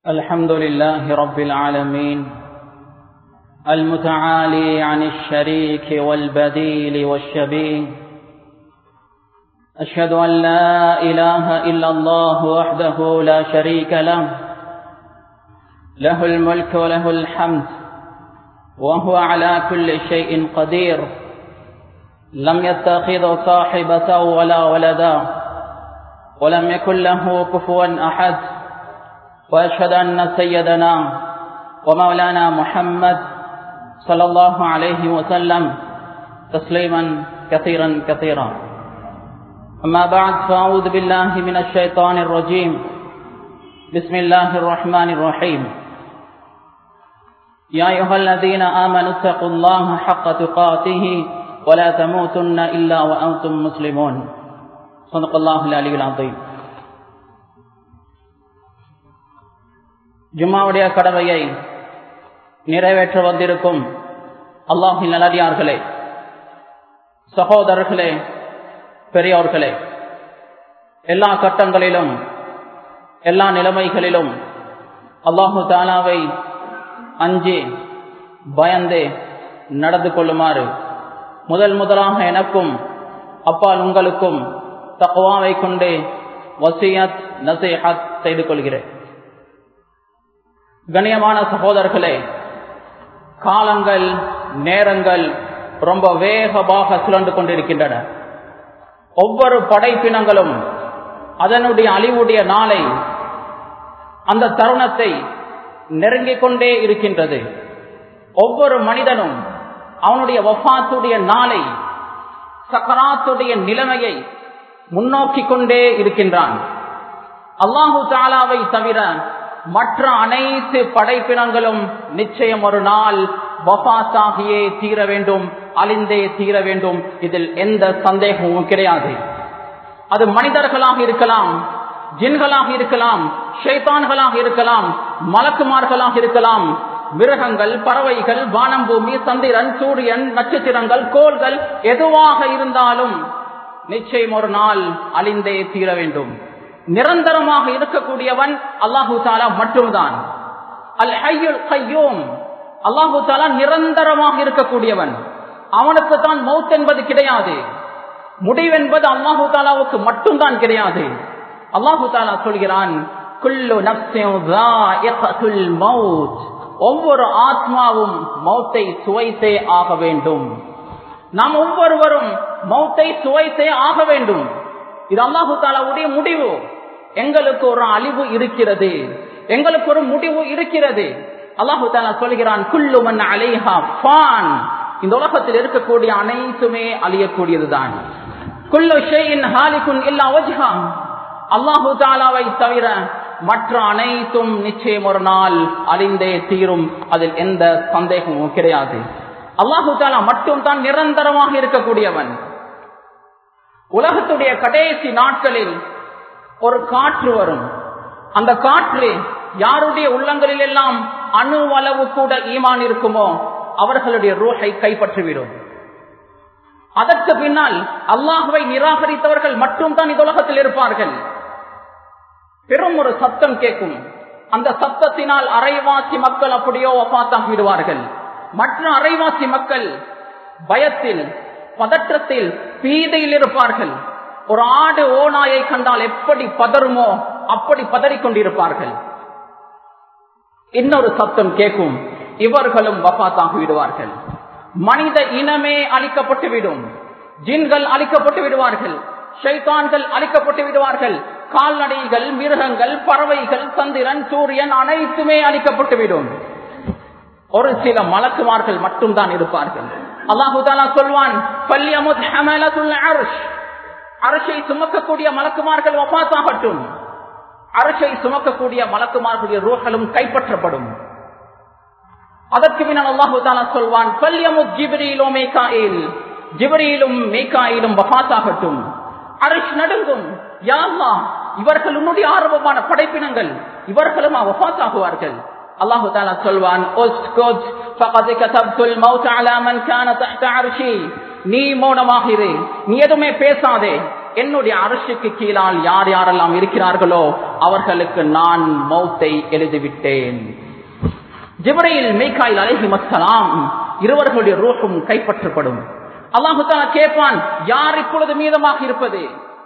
الحمد لله رب العالمين المتعالي عن الشريك والبديل والشبيه أشهد أن لا إله إلا الله وحده لا شريك له له الملك وله الحمد وهو على كل شيء قدير لم يتخذ صاحبة ولا ولدا ولم يكن له كفوا أحد وأشهد أن سيدنا ومولانا محمد صلى الله عليه وسلم تسليما كثيرا كثيرا أما بعد فأعوذ بالله من الشيطان الرجيم بسم الله الرحمن الرحيم يا أيها الذين آمنوا اتقوا الله حق تقاته ولا تموتن إلا وأنتم مسلمون صدق الله العلي العظيم ஜும்மாவுடைய கடமையை நிறைவேற்ற வந்திருக்கும் அல்லாஹின் நல்லடியார்களே சகோதரர்களே பெரியோர்களே எல்லா கட்டங்களிலும் எல்லா நிலைமைகளிலும் அல்லாஹு தாலாவை அஞ்சி பயந்தே நடந்து கொள்ளுமாறு முதல் முதலாக எனக்கும் அப்பால் உங்களுக்கும் தக்குவாவை கொண்டே வசியத் நசேஹத் செய்து கொள்கிறேன் கண்ணியமான சகோதரர்களே காலங்கள் நேரங்கள் ரொம்ப வேகமாக சுழன்று கொண்டிருக்கின்றன ஒவ்வொரு படைப்பினங்களும் அதனுடைய அழிவுடைய நாளை அந்த தருணத்தை நெருங்கிக் கொண்டே இருக்கின்றது ஒவ்வொரு மனிதனும் அவனுடைய வஃபாத்துடைய நாளை சக்கராத்துடைய நிலைமையை முன்னோக்கி கொண்டே இருக்கின்றான் அல்லாஹு தாலாவை தவிர மற்ற அனைத்து படைப்பினங்களும் நிச்சயம் ஒரு நாள் வபாத்தாகியே தீர வேண்டும் அழிந்தே தீர வேண்டும் இதில் எந்த சந்தேகமும் கிடையாது அது மனிதர்களாக இருக்கலாம் ஜின்களாக இருக்கலாம் ஷைத்தான்களாக இருக்கலாம் மலக்குமார்களாக இருக்கலாம் மிருகங்கள் பறவைகள் வானம் பூமி சந்திரன் சூரியன் நட்சத்திரங்கள் கோள்கள் எதுவாக இருந்தாலும் நிச்சயம் ஒரு நாள் அழிந்தே தீர வேண்டும் நிரந்தரமாக இருக்கக்கூடியவன் அல்லாஹூ தாலா மட்டும்தான் அல் ஹையுல் கையோம் அல்லாஹூ தாலா நிரந்தரமாக இருக்கக்கூடியவன் அவனுக்கு தான் மவுத் என்பது கிடையாது முடிவென்பது அல்லாஹூ தாலாவுக்கு மட்டும்தான் கிடையாது அல்லாஹூ தாலா சொல்கிறான் ஒவ்வொரு ஆத்மாவும் மௌத்தை சுவைத்தே ஆக வேண்டும் நாம் ஒவ்வொருவரும் மௌத்தை சுவைத்தே ஆக வேண்டும் இது அல்லாஹு தாலாவுடைய முடிவு எங்களுக்கு ஒரு அழிவு இருக்கிறது எங்களுக்கு ஒரு முடிவு இருக்கிறது அல்லாஹு தாலா சொல்கிறான் குல்லுமன் அலைஹா பான் இந்த உலகத்தில் இருக்கக்கூடிய அனைத்துமே அழியக்கூடியதுதான் குல்லு ஷெயின் ஹாலிகுன் இல்லா வஜ்ஹா அல்லாஹு தாலாவை தவிர மற்ற அனைத்தும் நிச்சயம் ஒரு நாள் அழிந்தே தீரும் அதில் எந்த சந்தேகமும் கிடையாது அல்லாஹு தாலா மட்டும் தான் நிரந்தரமாக இருக்கக்கூடியவன் உலகத்துடைய கடைசி நாட்களில் ஒரு காற்று வரும் அந்த காற்று யாருடைய உள்ளங்களில் எல்லாம் அணு அளவு கூட ஈமான் இருக்குமோ அவர்களுடைய ரூஹை கைப்பற்றிவிடும் அதற்கு பின்னால் அல்லாஹுவை நிராகரித்தவர்கள் மட்டும்தான் இந்த உலகத்தில் இருப்பார்கள் பெரும் ஒரு சத்தம் கேட்கும் அந்த சத்தத்தினால் அரைவாசி மக்கள் அப்படியோ ஒப்பாத்தாகி விடுவார்கள் மற்ற அரைவாசி மக்கள் பயத்தில் பதற்றத்தில் பீதையில் இருப்பார்கள் ஒரு ஆடு ஓநாயை கண்டால் எப்படி பதறுமோ அப்படி பதறிக் கொண்டிருப்பார்கள் இன்னொரு சத்தம் கேட்கும் இவர்களும் வபாத்தாகி விடுவார்கள் மனித இனமே அழிக்கப்பட்டு விடும் ஜின்கள் அழிக்கப்பட்டு விடுவார்கள் ஷைத்தான்கள் அழிக்கப்பட்டு விடுவார்கள் கால்நடைகள் மிருகங்கள் பறவைகள் சந்திரன் சூரியன் அனைத்துமே அழிக்கப்பட்டு விடும் ஒரு சில மலக்குமார்கள் மட்டும்தான் இருப்பார்கள் அல்லாஹு தாலா சொல்வான் அரசை சுமக்கக்கூடிய மலக்குமார்கள் ஒப்பாத்தாகட்டும் அரசை சுமக்கக்கூடிய மலக்குமார்களுடைய ரூகளும் கைப்பற்றப்படும் அதற்கு பின்னால் அல்லாஹு தாலா சொல்வான் பல்யமுத் ஜிபிரியிலோ மேகாயில் ஜிபரியிலும் மேகாயிலும் வபாத்தாகட்டும் அரசு நடுங்கும் யாழ்லா இவர்கள் உன்னுடைய ஆர்வமான படைப்பினங்கள் இவர்களும் வபாத்தாகுவார்கள் அல்லாஹு தாலா சொல்வான் நீ மௌனமாக இரு நீ எதுவுமே பேசாதே என்னுடைய அரசுக்கு கீழால் யார் யாரெல்லாம் இருக்கிறார்களோ அவர்களுக்கு நான் மௌத்தை எழுதிவிட்டேன் ஜிப்ரையில் மீகாயில் அலைஹி மஸ்ஸலாம் இருவர்களுடைய ரூஹும் கைப்பற்றப்படும் அல்லாஹு தாலா கேட்பான் யார் இப்பொழுது மீதமாக இருப்பது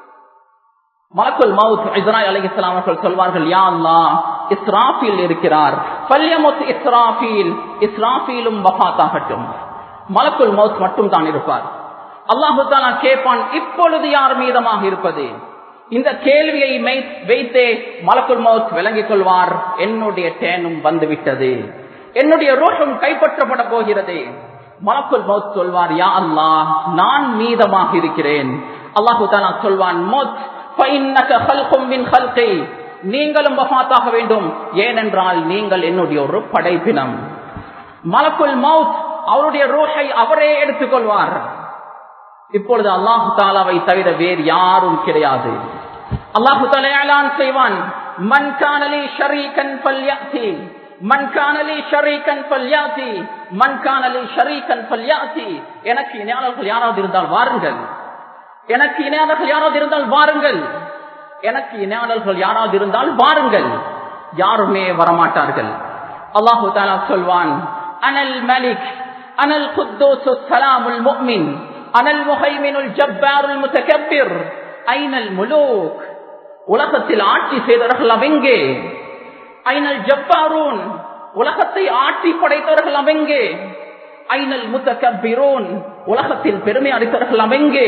மலக்குல் மவுத் இஸ்ராய் அலைஹிஸ்ஸலாம் அவர்கள் சொல்வார்கள் யா அல்லாஹ் இஸ்ராஃபீல் இருக்கிறார் ஃபல்யமுத் இஸ்ராஃபீல் இஸ்ராஃபீலும் வஃபாத்தாகட்டும் மலக்குல் மவுத் மட்டும் தான் இருப்பார் அல்லாஹு தாலா கேட்பான் இப்பொழுது யார் மீதமாக இருப்பது இந்த கேள்வியை மெய்- வைத்தே மலக்குல் மவுத் விளங்கிக் கொள்வார் என்னுடைய தேனும் வந்துவிட்டது என்னுடைய ரோஷம் கைப்பற்றப்பட போகிறது மலக்குல் மவுத் சொல்வார் யா அல்லாஹ் நான் மீதமாக இருக்கிறேன் அல்லாஹு தாலா சொல்வான் மௌத் فإنك خلق من خلقي நீங்களும் வஃபாத்தாக வேண்டும் ஏனென்றால் நீங்கள் என்னுடைய ஒரு படைப்பினம் மலக்குல் மவுத் அவருடைய ரூஹை அவரே எடுத்துக்கொள்வார் இப்பொழுது அல்லாஹு தாலாவை தவிர வேறு யாரும் கிடையாது அல்லாஹு தலையாளான் செய்வான் மன் கானலி ஷரீகன் பல்யாத்தி மன் கானலி ஷரீகன் பல்யாத்தி மன் கானலி ஷரீகன் பல்யாத்தி எனக்கு இணையாளர்கள் யாராவது இருந்தால் வாருங்கள் எனக்கு இணையாளர்கள் யாராவது இருந்தால் வாருங்கள் எனக்கு இணையாளர்கள் யாராவது இருந்தால் வாருங்கள் யாருமே வரமாட்டார்கள் அல்லாஹு தாலா சொல்வான் அனல் மலிக் அனல் குத்தோசு சலாமுல் முக்மின் அனல் முஹைமினுல் ஜப்பாருல் முத்தகப்பிர் ஐனல் முலூக் உலகத்தில் ஆட்சி செய்தவர்கள் அவெங்கே ஐனல் ஜப்பாரூன் உலகத்தை ஆட்சி படைத்தவர்கள் அவெங்கே ஐனல் முத்தகப்பிரோன் உலகத்தில் பெருமை அளித்தவர்கள் அவெங்கே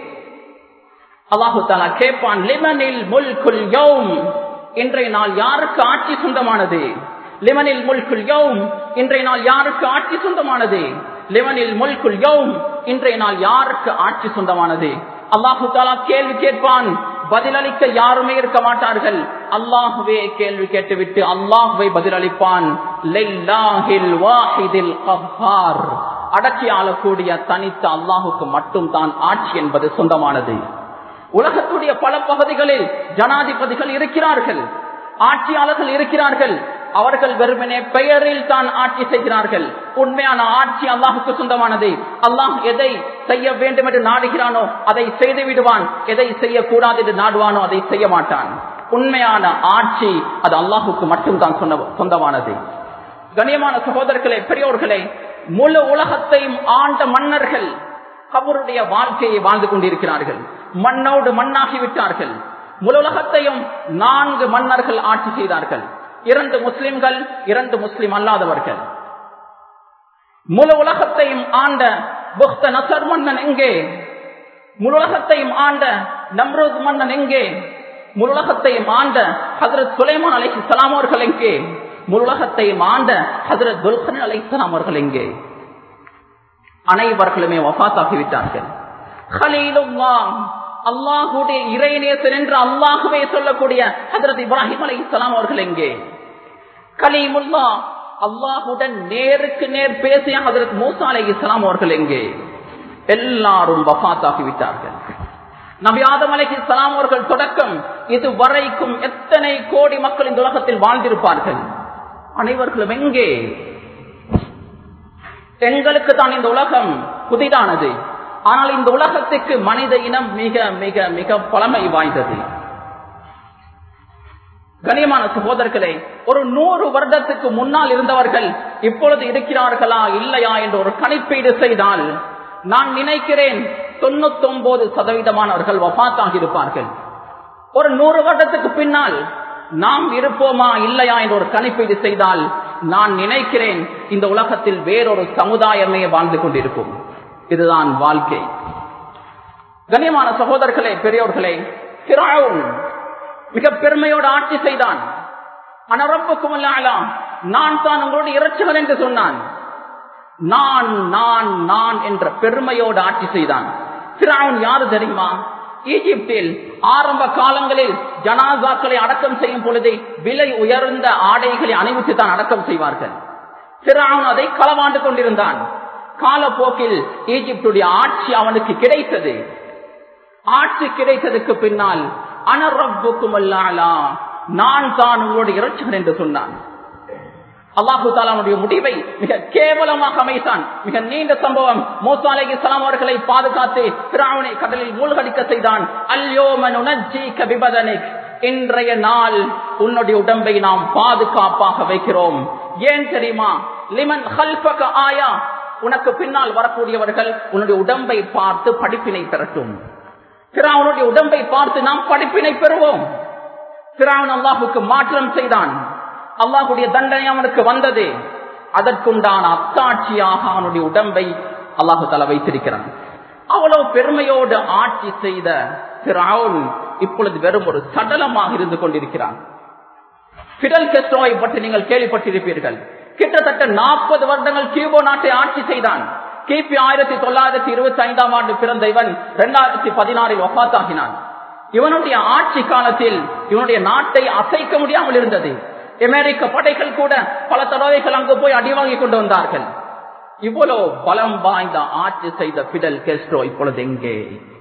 அல்லாஹு தாலா கேட்பான் லிமனில் முல்குல் யௌம் இன்றைய நாள் யாருக்கு ஆட்சி சொந்தமானது லிமனில் முல்குல் யௌம் இன்றைய நாள் யாருக்கு ஆட்சி சொந்தமானது லிமனில் முல்குல் யௌம் இன்றைய நாள் யாருக்கு ஆட்சி சொந்தமானது அல்லாஹு தாலா கேள்வி கேட்பான் பதிலளிக்க யாருமே இருக்க மாட்டார்கள் அல்லாஹுவே கேள்வி கேட்டுவிட்டு அல்லாஹுவை பதிலளிப்பான் லில்லாஹில் வாஹிதில் கஹ்ஹார் அடக்கி ஆளக்கூடிய தனித்த அல்லாஹுக்கு மட்டும் தான் ஆட்சி என்பது சொந்தமானது உலகத்துடைய பல பகுதிகளில் ஜனாதிபதிகள் இருக்கிறார்கள் ஆட்சியாளர்கள் இருக்கிறார்கள் அவர்கள் வெறுமனே பெயரில் தான் ஆட்சி செய்கிறார்கள் உண்மையான ஆட்சி அல்லாஹுக்கு சொந்தமானது அல்லாஹ் எதை செய்ய வேண்டும் என்று நாடுகிறானோ அதை செய்து விடுவான் எதை செய்யக்கூடாது என்று நாடுவானோ அதை செய்ய மாட்டான் உண்மையான ஆட்சி அது அல்லாஹுக்கு மட்டும்தான் சொன்ன சொந்தமானது கண்ணியமான சகோதரர்களே பெரியோர்களே முழு உலகத்தையும் ஆண்ட மன்னர்கள் கபருடைய வாழ்க்கையை வாழ்ந்து கொண்டிருக்கிறார்கள் மண்ணோடு மண்ணாகி விட்டார்கள் முழு உலகத்தையும் நான்கு மன்னர்கள் ஆட்சி செய்தார்கள் இரண்டு முஸ்லிம்கள் இரண்டு முஸ்லிம் அல்லாதவர்கள் முழு உலகத்தையும் ஆண்ட புக்த நசர் மன்னன் எங்கே முழு உலகத்தையும் ஆண்ட நம்ரூத் மன்னன் எங்கே முழு உலகத்தையும் ஆண்ட ஹசரத் சுலைமான் அலை சலாம் அவர்கள் எங்கே முழு உலகத்தையும் ஆண்ட ஹசரத் துல்கன் அலை சலாம் அவர்கள் எங்கே அனைவர்களுமே வஃத்தாகிவிட்டார்கள் அல்லாஹுடைய இறைநேசன் என்று அல்லாஹுவே சொல்லக்கூடிய ஹசரத் இப்ராஹிம் அலை இஸ்லாம் அவர்கள் எங்கே கலீமுல்லா அல்லாஹுடன் நேருக்கு நேர் பேசிய ஹசரத் மூசா அலை இஸ்லாம் அவர்கள் எங்கே எல்லாரும் வஃத்தாகிவிட்டார்கள் நபி ஆதம் அலைக்கு இஸ்லாம் அவர்கள் தொடக்கம் இது வரைக்கும் எத்தனை கோடி மக்கள் இந்த உலகத்தில் வாழ்ந்திருப்பார்கள் அனைவர்களும் எங்கே எங்களுக்கு தான் இந்த உலகம் புதிதானது ஆனால் இந்த உலகத்துக்கு மனித இனம் மிக மிக மிக பழமை வாய்ந்தது கனியமான சகோதரர்களே ஒரு நூறு வருடத்துக்கு முன்னால் இருந்தவர்கள் இப்பொழுது இருக்கிறார்களா இல்லையா என்று ஒரு கணிப்பீடு செய்தால் நான் நினைக்கிறேன் தொண்ணூத்தி ஒன்பது சதவீதமானவர்கள் வபாத்தாக இருப்பார்கள் ஒரு நூறு வருடத்துக்கு பின்னால் நாம் இருப்போமா இல்லையா என்று ஒரு கணிப்பீடு செய்தால் நான் நினைக்கிறேன் இந்த உலகத்தில் வேறொரு சமுதாயமே வாழ்ந்து கொண்டிருக்கும் இதுதான் வாழ்க்கை கண்ணியமான சகோதரர்களே பெரியோர்களே பிராவுன் மிக பெருமையோடு ஆட்சி செய்தான் அனரப்புக்கும் நான் தான் உங்களுடைய இறைச்சகன் என்று சொன்னான் நான் நான் நான் என்ற பெருமையோடு ஆட்சி செய்தான் பிராவுன் யாரு தெரியுமா ஈஜிப்தில் ஆரம்ப காலங்களில் ஜனாசாக்களை அடக்கம் செய்யும் பொழுது விலை உயர்ந்த ஆடைகளை அணிவித்து தான் அடக்கம் செய்வார்கள் பிறான் அதை களவாண்டு கொண்டிருந்தான் காலப்போக்கில் ஈஜிப்டுடைய ஆட்சி அவனுக்கு கிடைத்தது ஆட்சி கிடைத்ததுக்கு பின்னால் அனரப்புக்கும் நான் தான் உங்களுடைய இறைச்சகன் என்று சொன்னான் அல்லாஹு தாலாவுடைய முடிவை மிக கேவலமாக அமைத்தான் மிக நீண்ட சம்பவம் மூசா அலை இஸ்லாம் அவர்களை பாதுகாத்து திராவணை கடலில் மூழ்கடிக்க செய்தான் அல்யோமன் இன்றைய நாள் உன்னுடைய உடம்பை நாம் பாதுகாப்பாக வைக்கிறோம் ஏன் தெரியுமா லிமன் ஹல்பக ஆயா உனக்கு பின்னால் வரக்கூடியவர்கள் உன்னுடைய உடம்பை பார்த்து படிப்பினை பெறட்டும் பிராவனுடைய உடம்பை பார்த்து நாம் படிப்பினை பெறுவோம் பிராவன் அல்லாஹுக்கு மாற்றம் செய்தான் அல்லாஹுடைய தண்டனை அவனுக்கு வந்தது அதற்குண்டான அத்தாட்சியாக அவனுடைய உடம்பை அல்லாஹு தலை வைத்திருக்கிறான் அவ்வளவு பெருமையோடு ஆட்சி செய்த பிராவுன் இப்பொழுது வெறும் ஒரு சடலமாக இருந்து கொண்டிருக்கிறான் பிடல் கெஸ்டோவை பற்றி நீங்கள் கேள்விப்பட்டிருப்பீர்கள் கிட்டத்தட்ட நாற்பது வருடங்கள் கியூபோ நாட்டை ஆட்சி செய்தான் கிபி ஆயிரத்தி தொள்ளாயிரத்தி இருபத்தி ஐந்தாம் ஆண்டு பிறந்த இவன் இரண்டாயிரத்தி பதினாறில் ஒப்பாத்தாகினான் இவனுடைய ஆட்சி காலத்தில் இவனுடைய நாட்டை அசைக்க முடியாமல் இருந்தது அமெரிக்க படைகள் கூட பல தடவைகள் அங்கு போய் அடி வாங்கி கொண்டு வந்தார்கள் இவ்வளவு பலம் வாய்ந்த ஆட்சி செய்த பிடல் கெஸ்டோ இப்பொழுது எங்கே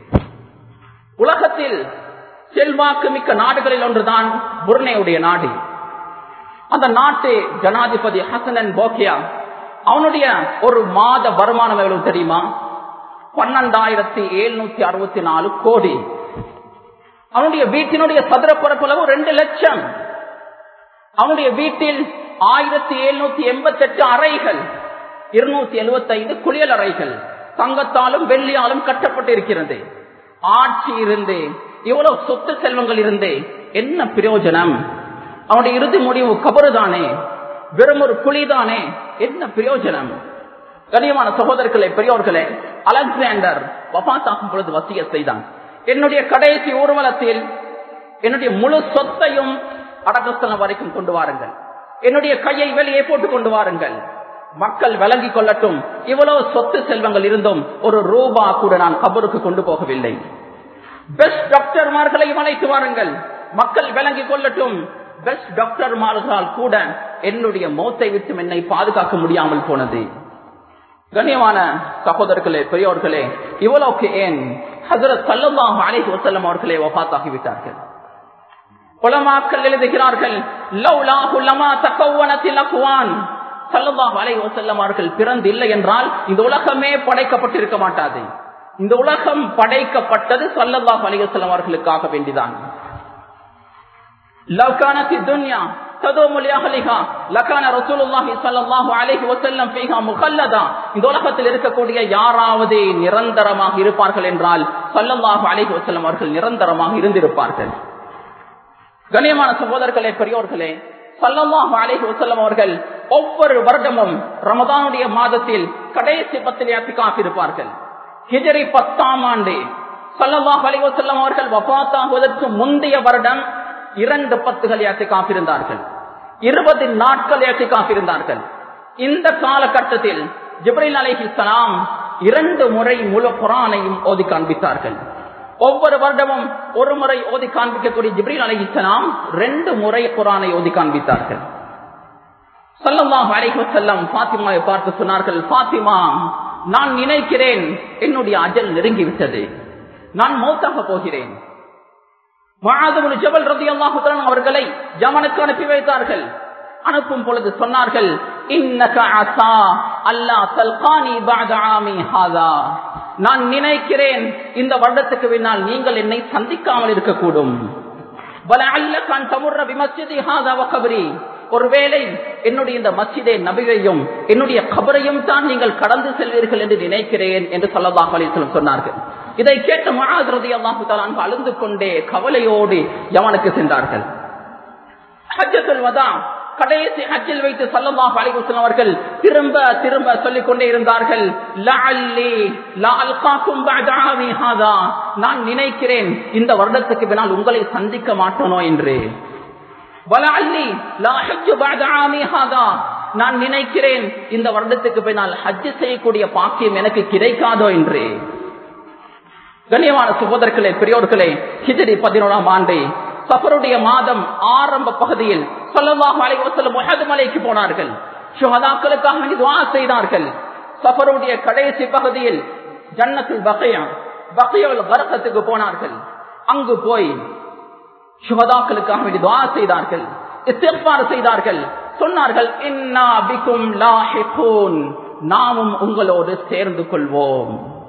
உலகத்தில் செல்வாக்கு மிக்க நாடுகளில் ஒன்றுதான் புர்னேவுடைய நாடு அந்த நாட்டு ஜனாதிபதி ஹசனன் போக்கியா அவனுடைய ஒரு மாத வருமானம் எவ்வளவு தெரியுமா பன்னெண்டாயிரத்தி எழுநூத்தி அறுபத்தி நாலு கோடி அவனுடைய வீட்டினுடைய சதுர பரப்பளவு ரெண்டு லட்சம் அவனுடைய வீட்டில் ஆயிரத்தி எழுநூத்தி எண்பத்தி எட்டு அறைகள் இருநூத்தி எழுபத்தி ஐந்து குளியல் அறைகள் தங்கத்தாலும் வெள்ளியாலும் கட்டப்பட்டிருக்கிறது ஆட்சி இருந்து இவ்வளவு சொத்து செல்வங்கள் இருந்து என்ன பிரயோஜனம் அவனுடைய இறுதி முடிவு கபருதானே வெறும் ஒரு குழிதானே என்ன பிரயோஜனம் கனியமான சகோதரர்களே பெரியோர்களே அலெக்சாண்டர் வபாத்தாகும் பொழுது வசிய செய்தான் என்னுடைய கடைசி ஊர்வலத்தில் என்னுடைய முழு சொத்தையும் அடக்கஸ்தலம் வரைக்கும் கொண்டு வாருங்கள் என்னுடைய கையை வெளியே போட்டு கொண்டு வாருங்கள் மக்கள் விளங்கிக் கொள்ளட்டும் இவ்வளவு சொத்து செல்வங்கள் இருந்தும் ஒரு ரூபா கூட நான் கபருக்கு கொண்டு போகவில்லை பெஸ்ட் டாக்டர்மார்களை அழைத்து வாருங்கள் மக்கள் விளங்கிக் கொள்ளட்டும் பெஸ்ட் டாக்டர்மார்களால் கூட என்னுடைய மௌத்தை விட்டு என்னை பாதுகாக்க முடியாமல் போனது கண்ணியமான சகோதரர்களே பெரியோர்களே இவ்வளவுக்கு ஏன் ஹசரத் சல்லல்லாஹு அலைஹி வஸல்லம் அவர்களே வஃபாத்தாகிவிட்டார்கள் உலமாக்கள் எழுதுகிறார்கள் லவ்லாஹு லமா தகவ்வனத்தில் அக்வான் சல்லல்லாஹு அலைஹி வஸல்லம் அவர்கள் பிறந்தில்லை என்றால் இந்த உலகமே படைக்கப்பட்டிருக்க மாட்டாது இந்த உலகம் படைக்கப்பட்டது சல்லல்லாஹு அலைஹி வஸல்லம் அவர்களுக்காக வேண்டிதான் لو كانت الدنيا تدوم لأهلها لكان رسول الله صلى الله عليه وسلم فيها مخلدا இந்த உலகத்தில் இருக்கக்கூடிய யாராவது நிரந்தரமாக இருப்பார்கள் என்றால் சல்லல்லாஹு அலைஹி வஸல்லம் அவர்கள் நிரந்தரமாக இருந்திருப்பார்கள் கண்ணியமான சகோதரர்களே பெரியோர்களே சல்லல்லாஹு அலைஹி வஸல்லம் அவர்கள் ஒவ்வொரு வருடமும் ரமதானுடைய மாதத்தில் கடைசி பத்தில் யாத்திக்காக இருப்பார்கள் ஹிஜரி பத்தாம் ஆண்டு சல்லல்லாஹு அலைஹி வஸல்லம் அவர்கள் வஃபாத்தாகுவதற்கு முந்தைய வருடம் இரண்டு பத்துகள் ஏற்றி காப்பிருந்தார்கள் இருபது நாட்கள் ஏற்றி காப்பிருந்தார்கள் இந்த காலகட்டத்தில் ஜிப்ரில் அலைஹிஸ்லாம் இரண்டு முறை முழு குரானையும் ஓதி காண்பித்தார்கள் ஒவ்வொரு வருடமும் ஒரு முறை ஓதி காண்பிக்கக்கூடிய ஜிப்ரில் அலைஹிஸ்லாம் ரெண்டு முறை குரானை ஓதி காண்பித்தார்கள் சல்லல்லாஹு அலைஹி வஸல்லம் ஃபாத்திமாவை பார்த்து சொன்னார்கள் ஃபாத்திமா நான் நினைக்கிறேன் என்னுடைய அஜல் நெருங்கிவிட்டது நான் மௌத்தாக போகிறேன் ஜபல் ரதி அல்லாஹுத்தரன் அவர்களை ஜமனுக்கு அனுப்பி வைத்தார்கள் அனுப்பும் பொழுது சொன்னார்கள் நான் நினைக்கிறேன் இந்த வருடத்துக்கு பின்னால் நீங்கள் என்னை சந்திக்காமல் இருக்கக்கூடும் ஒருவேளை என்னுடைய இந்த மசிதே நபிகையும் என்னுடைய கபரையும் தான் நீங்கள் கடந்து செல்வீர்கள் என்று நினைக்கிறேன் என்று சொல்லதாக சொன்னார்கள் இதை கேட்ட மகாதிரதி அல்லாஹு அழுந்து கொண்டே கவலையோடு யமனுக்கு சென்றார்கள் கடைசி ஹஜ்ஜில் வைத்து சல்லல்லாஹு அலைஹி வஸல்லம் அவர்கள் திரும்ப திரும்ப சொல்லிக் கொண்டே இருந்தார்கள் லஅல்லி லஅல்காக்கும் பஅத ஆமி ஹாதா நான் நினைக்கிறேன் இந்த வருடத்துக்கு பின்னால் உங்களை சந்திக்க மாட்டோனோ என்று வலஅல்லி லா ஹஜ்ஜு பஅத ஆமி ஹாதா நான் நினைக்கிறேன் இந்த வருடத்துக்கு பின்னால் ஹஜ் செய்யக்கூடிய பாக்கியம் எனக்கு கிடைக்காதோ என்று கண்ணியமான சகோதரர்களே பெரியோர்களே ஹிஜரி பதினோராம் ஆண்டு சஃபருடைய மாதம் ஆரம்ப பகுதியில் சொல்லமாக அலைவசல்லம் முஹது மலைக்கு போனார்கள் சுகதாக்களுக்காக வேண்டி துவா செய்தார்கள் சஃபருடைய கடைசி பகுதியில் ஜன்னத்தில் பகையா பகையோல் வரக்கத்துக்கு போனார்கள் அங்கு போய் சுகதாக்களுக்காக வேண்டி துவா செய்தார்கள் இஸ்திக்பார் செய்தார்கள் சொன்னார்கள் இன்னா பிக்கும் லாஹிகூன் நாமும் உங்களோடு சேர்ந்து கொள்வோம்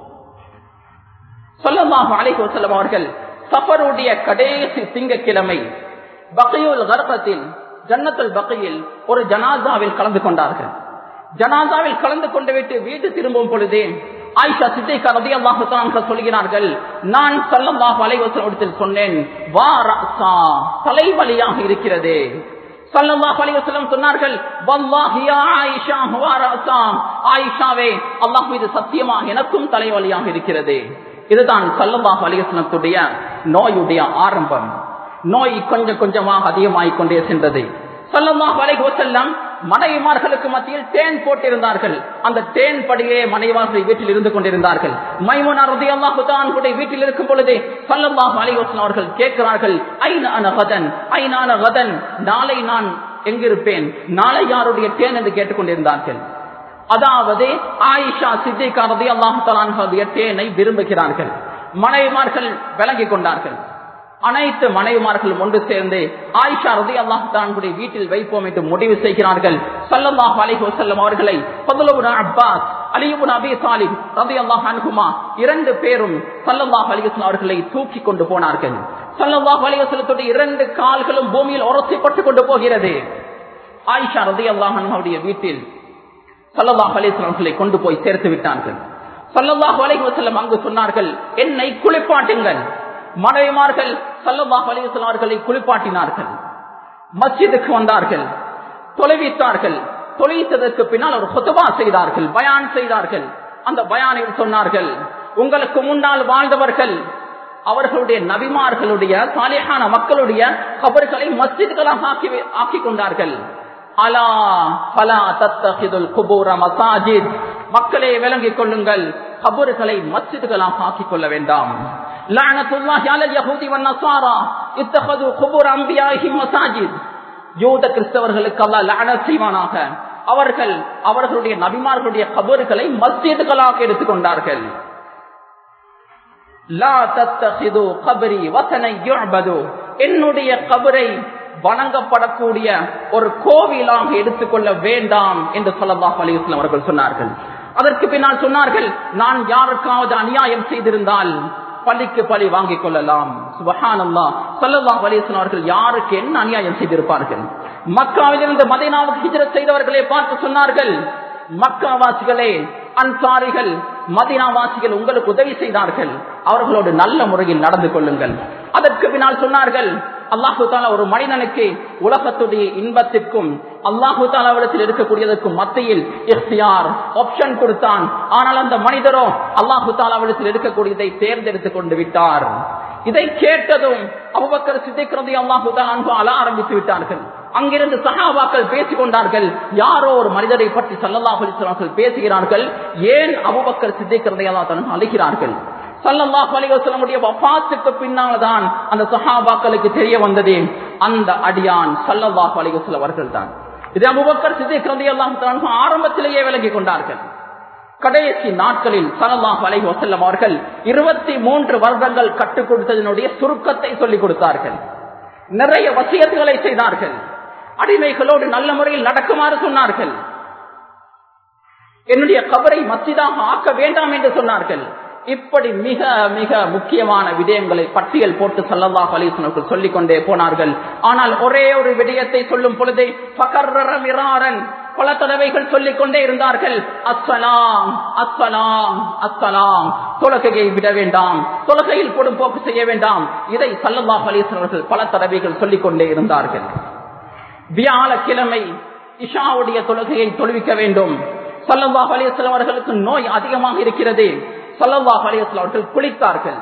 சொல்லமாக அலைஹி வஸல்லம் அவர்கள் சஃபருடைய கடைசி திங்கக்கிழமை பகையுல் கர்ப்பத்தில் ஜன்னத்துல் பகையில் ஒரு ஜனாசாவில் கலந்து கொண்டார்கள் ஜனாசாவில் கலந்து கொண்டு விட்டு வீட்டு திரும்பும் பொழுதே ஆயிஷா சித்திகா ரதியல்லாஹு தஆலா சொல்கிறார்கள் நான் ஸல்லல்லாஹு அலைஹி வஸல்லம் சொன்னேன் வா ரஸா தலைவலியாக இருக்கிறது ஸல்லல்லாஹு அலைஹி வஸல்லம் சொன்னார்கள் வல்லாஹி யா ஆயிஷா வா ரஸா ஆயிஷாவே அல்லாஹ் மீது சத்தியமா எனக்கும் தலைவலியாக இருக்கிறது இதுதான் ஸல்லல்லாஹு அலைஹி வஸல்லத்துடைய நோயுடைய ஆரம்பம் நோய் கொஞ்சம் கொஞ்சமாக அதிகமாகிக் கொண்டே சென்றது ஸல்லல்லாஹு அலைஹி வஸல்லம் மனைவிமார்களுக்கு மத்தியில் தேன் போட்டிருந்தார்கள் அந்த தேன் படியே மனைவிமார்கள் வீட்டில் இருந்து கொண்டிருந்தார்கள் மைமுனா ரலியல்லாஹு தஆலா வீட்டில் இருக்கும் பொழுதே ஸல்லல்லாஹு அலைஹி வஸல்லம் அவர்கள் கேட்கிறார்கள் ஐன அன கதன் ஐனான கதன் நாளை நான் எங்கிருப்பேன் நாளை யாருடைய தேன் என்று கேட்டுக்கொண்டிருந்தார்கள் அதாவது ஆயிஷா சித்திகா ரலியல்லாஹு தஆலா தேனை விரும்புகிறார்கள் மனைவிமார்கள் விளங்கிக் கொண்டார்கள் அனைத்து மனைவிமார்களும் ஒன்று சேர்ந்து ஆயிஷா ரதி அல்லாஹான்குடைய வீட்டில் வைப்போம் என்று முடிவு செய்கிறார்கள் சல்லல்லாஹு அலைஹி வஸல்லம் அவர்களை ஃபதுலுபுன் அப்பாஸ் அலியுபுன் அபி சாலிப் ரதி அல்லாஹ் அன்ஹுமா இரண்டு பேரும் சல்லல்லாஹு அலைஹி வஸல்லம் அவர்களை தூக்கி கொண்டு போனார்கள் சல்லல்லாஹு அலைஹி வஸல்லத்துடைய இரண்டு கால்களும் பூமியில் உரசிப்பட்டு கொண்டு போகிறது ஆயிஷா ரதி அல்லாஹ் அன்ஹுடைய வீட்டில் சல்லல்லாஹு அலைஹி வஸல்லம் அவர்களை கொண்டு போய் சேர்த்து விட்டார்கள் சல்லல்லாஹு அலைஹி வஸல்லம் அங்கு சொன்னார்கள் என்னை குளிப்பாட்டுங்கள் மனைவிமார்கள் சல்லல்லாஹு அலைஹி வஸல்லம் அவர்களை குளிப்பாட்டினார்கள் மஸ்ஜிதுக்கு வந்தார்கள் தொலைவித்தார்கள் தொலைத்ததற்கு பின்னால் ஒரு ஹுத்பா செய்தார்கள் பயான் செய்தார்கள் அந்த பயானில் சொன்னார்கள் உங்களுக்கு முன்னால் வாழ்ந்தவர்கள் அவர்களுடைய நபிமார்களுடைய சாலிஹான மக்களுடைய கபர்களை மஸ்ஜித்களாக ஆக்கி ஆக்கி கொண்டார்கள் அலா பலா தத்தஹிதுல் குபூர மசாஜித் மக்களே விளங்கிக் கொள்ளுங்கள் கபறுகளை மஸ்ஜித்களாக ஆக்கிக் கொள்ள வேண்டாம் லானத்துல்லாஹி அலல் யஹூதி வன் நஸாரா இத்தஹது குபூர் அன்பியாஹிம் மசாஜித் யூத கிறிஸ்தவர்களுக்கு அல்லாஹ் லஅனத் செய்வானாக அவர்கள் அவர்களுடைய நபிமார்களுடைய கபறுகளை மஸ்ஜித்களாக எடுத்துக்கொண்டார்கள் லா தத்தஹிது கபரி வசனை யுஅபது என்னுடைய கபரை வணங்கப்படக்கூடிய ஒரு கோவிலாக எடுத்துக்கொள்ள வேண்டாம் என்று சொல்லல்லாஹ் அலிஸ்லாம் அவர்கள் சொன்னார்கள் அதற்கு பின்னால் சொன்னார்கள் நான் யாருக்காவது அநியாயம் செய்திருந்தால் பள்ளிக்கு பழி வாங்கிக் கொள்ளலாம் சுபஹானல்லா சல்லல்லாஹ் அலிஸ்லாம் அவர்கள் யாருக்கு என்ன அநியாயம் செய்திருப்பார்கள் மக்காவிலிருந்து மதினாவுக்கு ஹிஜரத் செய்தவர்களை பார்த்து சொன்னார்கள் மக்காவாசிகளே அன்சாரிகள் மதினாவாசிகள் உங்களுக்கு உதவி செய்தார்கள் அவர்களோடு நல்ல முறையில் நடந்து கொள்ளுங்கள் அதற்கு பின்னால் சொன்னார்கள் அல்லாஹு தாலா ஒரு மனிதனுக்கு உலகத்துடைய இன்பத்திற்கும் அல்லாஹு தாலாவிடத்தில் இருக்கக்கூடியதற்கும் மத்தியில் இஃப்தியார் ஆப்ஷன் கொடுத்தான் ஆனால் அந்த மனிதரோ அல்லாஹு தாலாவிடத்தில் இருக்கக்கூடியதை தேர்ந்தெடுத்துக் கொண்டு விட்டார் இதை கேட்டதும் அபுபக்கர் சித்திக்கிறது அல்லாஹு தாலா அழ ஆரம்பித்து விட்டார்கள் அங்கிருந்து சஹாபாக்கள் பேசிக் கொண்டார்கள் யாரோ ஒரு மனிதரை பற்றி சல்லல்லாஹு அலிஸ்லாம்கள் பேசுகிறார்கள் ஏன் அபுபக்கர் சித்திக்கிறதை அல்லா அழுகிறார்கள் சல்லல்லாஹு அலிவசலமுடைய வபாத்துக்கு பின்னால்தான் அந்த சஹாபாக்களுக்கு தெரிய வந்தது அந்த அடியான் சல்லல்லாஹு அலிவசல் அவர்கள் தான் இது அபுபக்கர் சித்திக்கிறது எல்லாம் ஆரம்பத்திலேயே விலகிக் கொண்டார்கள் கடைசி நாட்களில் சலல்லாஹ் அலைஹி வசல்லம் அவர்கள் இருபத்தி மூன்று வருடங்கள் கற்றுக் கொடுத்ததனுடைய சுருக்கத்தை சொல்லிக் கொடுத்தார்கள் நிறைய வசியத்துகளை செய்தார்கள் அடிமைகளோடு நல்ல முறையில் நடக்குமாறு சொன்னார்கள் என்னுடைய கபரை மத்திதாக ஆக்க வேண்டாம் என்று சொன்னார்கள் இப்படி மிக மிக முக்கியமான விடயங்களை பட்டியல் போட்டு சல்லல்லாஹ் அலிஸ்வர்கள் சொல்லிக் கொண்டே போனார்கள் ஆனால் ஒரே ஒரு விடயத்தை சொல்லும் பொழுதே பகர்ரமிராரன் பல தடவைகள் சொல்லிக் கொண்டே இருந்தார்கள் அஸ்ஸலாம் அஸ்ஸலாம் அஸ்ஸலாம் தொலகையை விட வேண்டாம் தொலகையில் கொடும் போக்கு செய்ய வேண்டாம் இதை சல்லல்லாஹ் அலிஸ்வர்கள் பல தடவைகள் சொல்லிக் கொண்டே இருந்தார்கள் வியாழக்கிழமை இஷாவுடைய தொழுகையை தொழுவிக்க வேண்டும் சல்லல்லாஹ் அலிஸ்லாம் அவர்களுக்கு நோய் அதிகமாக இருக்கிறது சல்லல்லாஹ் அலிஸ்லாம் அவர்கள் குளித்தார்கள்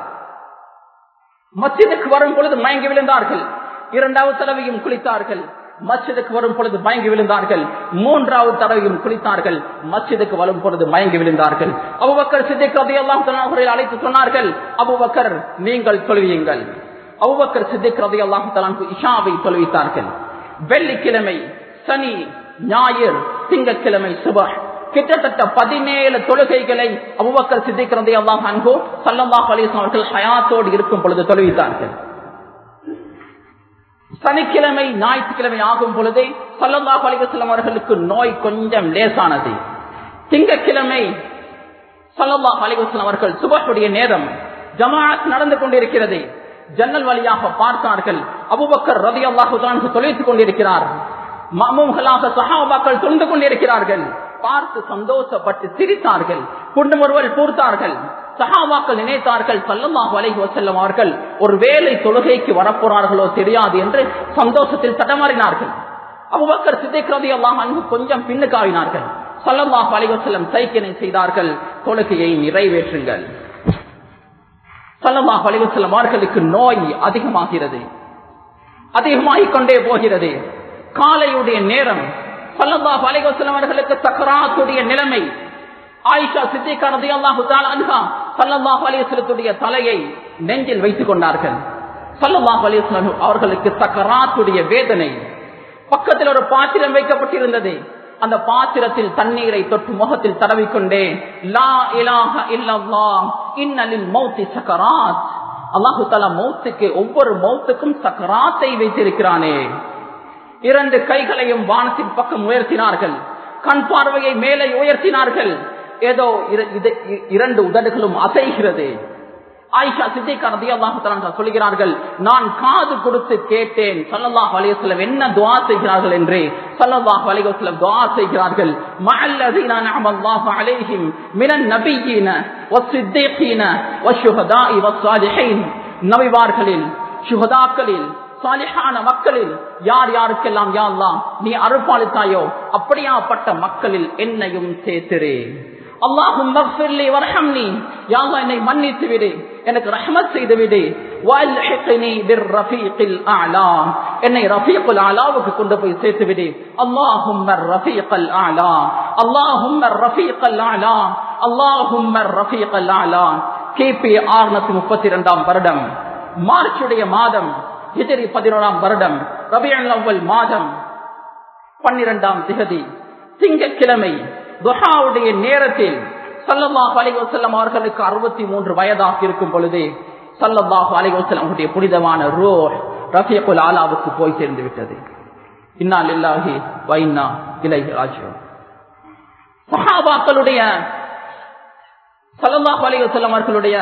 மஸ்ஜிதுக்கு வரும் பொழுது மயங்கி விழுந்தார்கள் இரண்டாவது தடவையும் குளித்தார்கள் மஸ்ஜிதுக்கு வரும் பொழுது மயங்கி விழுந்தார்கள் மூன்றாவது தடவையும் குளித்தார்கள் மஸ்ஜிதுக்கு வரும் பொழுது மயங்கி விழுந்தார்கள் அபுபக்கர் சித்திக் ரதையெல்லாம் அழைத்து சொன்னார்கள் அபுபக்கர் நீங்கள் தொழுவியுங்கள் அபுபக்கர் சித்திக் ரதையெல்லாம் தலான் இஷாவை தொழுவித்தார்கள் வெள்ளிக்கிழமை சனி ஞாயிறு திங்கக்கிழமை சுபஹ் கிட்டத்தட்ட பதினேழு தொழுகைகளை அபுபக்கர் சித்திக்கிறதை அல்லாஹ் அன்போ சல்லல்லாஹ் அலிஸ்லாம் அவர்கள் ஹயாத்தோடு இருக்கும் பொழுது தொழுவித்தார்கள் சனிக்கிழமை ஞாயிற்றுக்கிழமை ஆகும் பொழுதே சல்லல்லா அலிகஸ்லம் அவர்களுக்கு நோய் கொஞ்சம் லேசானது திங்கக்கிழமை சல்லல்லா அலிகஸ்லம் அவர்கள் சுபஹுடைய நேரம் ஜமாத் நடந்து கொண்டிருக்கிறது ஜன்னல் வழியாக பார்த்தார்கள் அபுபக்கர் ரதி அல்லாஹு தொலைத்துக் கொண்டிருக்கிறார் மாமூகளாக சஹாபாக்கள் தொழுந்து கொண்டிருக்கிறார்கள் பார்த்து சந்தோஷப்பட்டு சிரித்தார்கள் குண்டும் ஒருவர் பூர்த்தார்கள் சஹாபாக்கள் நினைத்தார்கள் சல்லல்லாஹு அலைஹி வஸல்லம் அவர்கள் ஒரு வேலை தொழுகைக்கு வரப்போறார்களோ தெரியாது என்று சந்தோஷத்தில் தடமாறினார்கள் அபுபக்கர் சித்திக் ரலியல்லாஹு அன்ஹு கொஞ்சம் பின்னுக்காவினார்கள் சல்லல்லாஹு அலைஹி வஸல்லம் சைக்கினை செய்தார்கள் தொழுகையை நிறைவேற்றுங்கள் சல்லல்லாஹு அலைஹி வஸல்லம் அவர்களுக்கு நோய் அதிகமாகிறது அதிகமாகிக் கொண்டே போகிறது காலையுடைய நேரம் சல்லல்லாஹு அலைஹி வஸல்லம் அவர்களுக்கு சக்கராத்துடைய நிலைமை ஆயிஷா சித்திகா ரலியல்லாஹு தஆலா அன்ஹா ஸல்லல்லாஹு அலைஹி வஸல்லத்துடைய தலையை நெஞ்சில் வைத்துக் கொண்டார்கள் ஸல்லல்லாஹு அலைஹி வஸல்லம் அவர்களுக்கு சக்கராத்துடைய வேதனை பக்கத்தில் ஒரு பாத்திரம் வைக்கப்பட்டிருந்தது அந்த பாத்திரத்தில் தண்ணீரை தொட்டு முகத்தில் தடவிக்கொண்டே லா இலாஹ இல்லல்லாஹ் இன்னலில் மௌத்தி சக்கராத் அல்லாஹு தஆலா மௌத்துக்கு ஒவ்வொரு மௌத்துக்கும் சக்கராத்தை வைத்திருக்கிறானே இரண்டு கைகளையும் வானத்தின் பக்கம் உயர்த்தினார்கள் கண் பார்வையை மேலே உயர்த்தினார்கள் ஏதோ இரண்டு உதடுகளும் அசைகிறது ஆயிஷா சித்திகா ரதியல்லாஹு சொல்கிறார்கள் நான் காது கொடுத்து கேட்டேன் சல்லல்லாஹு அலைஹி வஸல்லம் என்ன துஆ செய்கிறார்கள் என்று சல்லல்லாஹு அலைஹி வஸல்லம் துஆ செய்கிறார்கள் மஅல்லதீன நஅமல்லாஹு அலைஹிம் மினன் நபிய்யின வஸ்ஸித்தீகீன வஷ்ஷுஹதாஇ வஸ்ஸாலிஹீன் நபிமார்களில் சுஹதாக்களில் சாலிஹான மக்களில் யார் யாருக்கெல்லாம் யா அல்லாஹ் நீ அருள்பாலித்தாயோ அப்படியாப்பட்ட மக்களில் என்னையும் சேர்த்திரு அல்லாஹும் மக்ஃபிர்லி வர்ஹம்னி யா அல்லாஹ் என்னை மன்னித்து விடு எனக்கு ரஹ்மத் செய்து விடு வல்ஹிக்னி பிர்ரஃபீகில் அலா என்னை ரஃபீகுல் அலாவுக்கு கொண்டு போய் சேர்த்து விடு அல்லாஹும் ரஃபீகல் அலா அல்லாஹும் ரஃபீகல் அலா அல்லாஹும் ரஃபீகல் அலா கிபி 632 வருடம் மார்ச்சுடைய மாதம் ஹிஜரி பதினோராம் வருடம் ரபியல் அவ்வல் மாதம் பன்னிரெண்டாம் திகதி திங்கட்கிழமை துஹாவுடைய நேரத்தில் சல்லல்லாஹு அலைஹி வஸல்லம் அவர்களுக்கு அறுபத்தி மூன்று வயதாக இருக்கும் பொழுது சல்லல்லாஹு அலைஹி வஸல்லம் அவருடைய புனிதமான ரூ ரஃபியகுல் ஆலாவுக்கு போய் சேர்ந்து விட்டது இன்னா லில்லாஹி வ இன்னா இலைஹி ராஜிஊன் சஹாபாக்களுடைய சல்லல்லாஹு அலைஹி வஸல்லம் அவர்களுடைய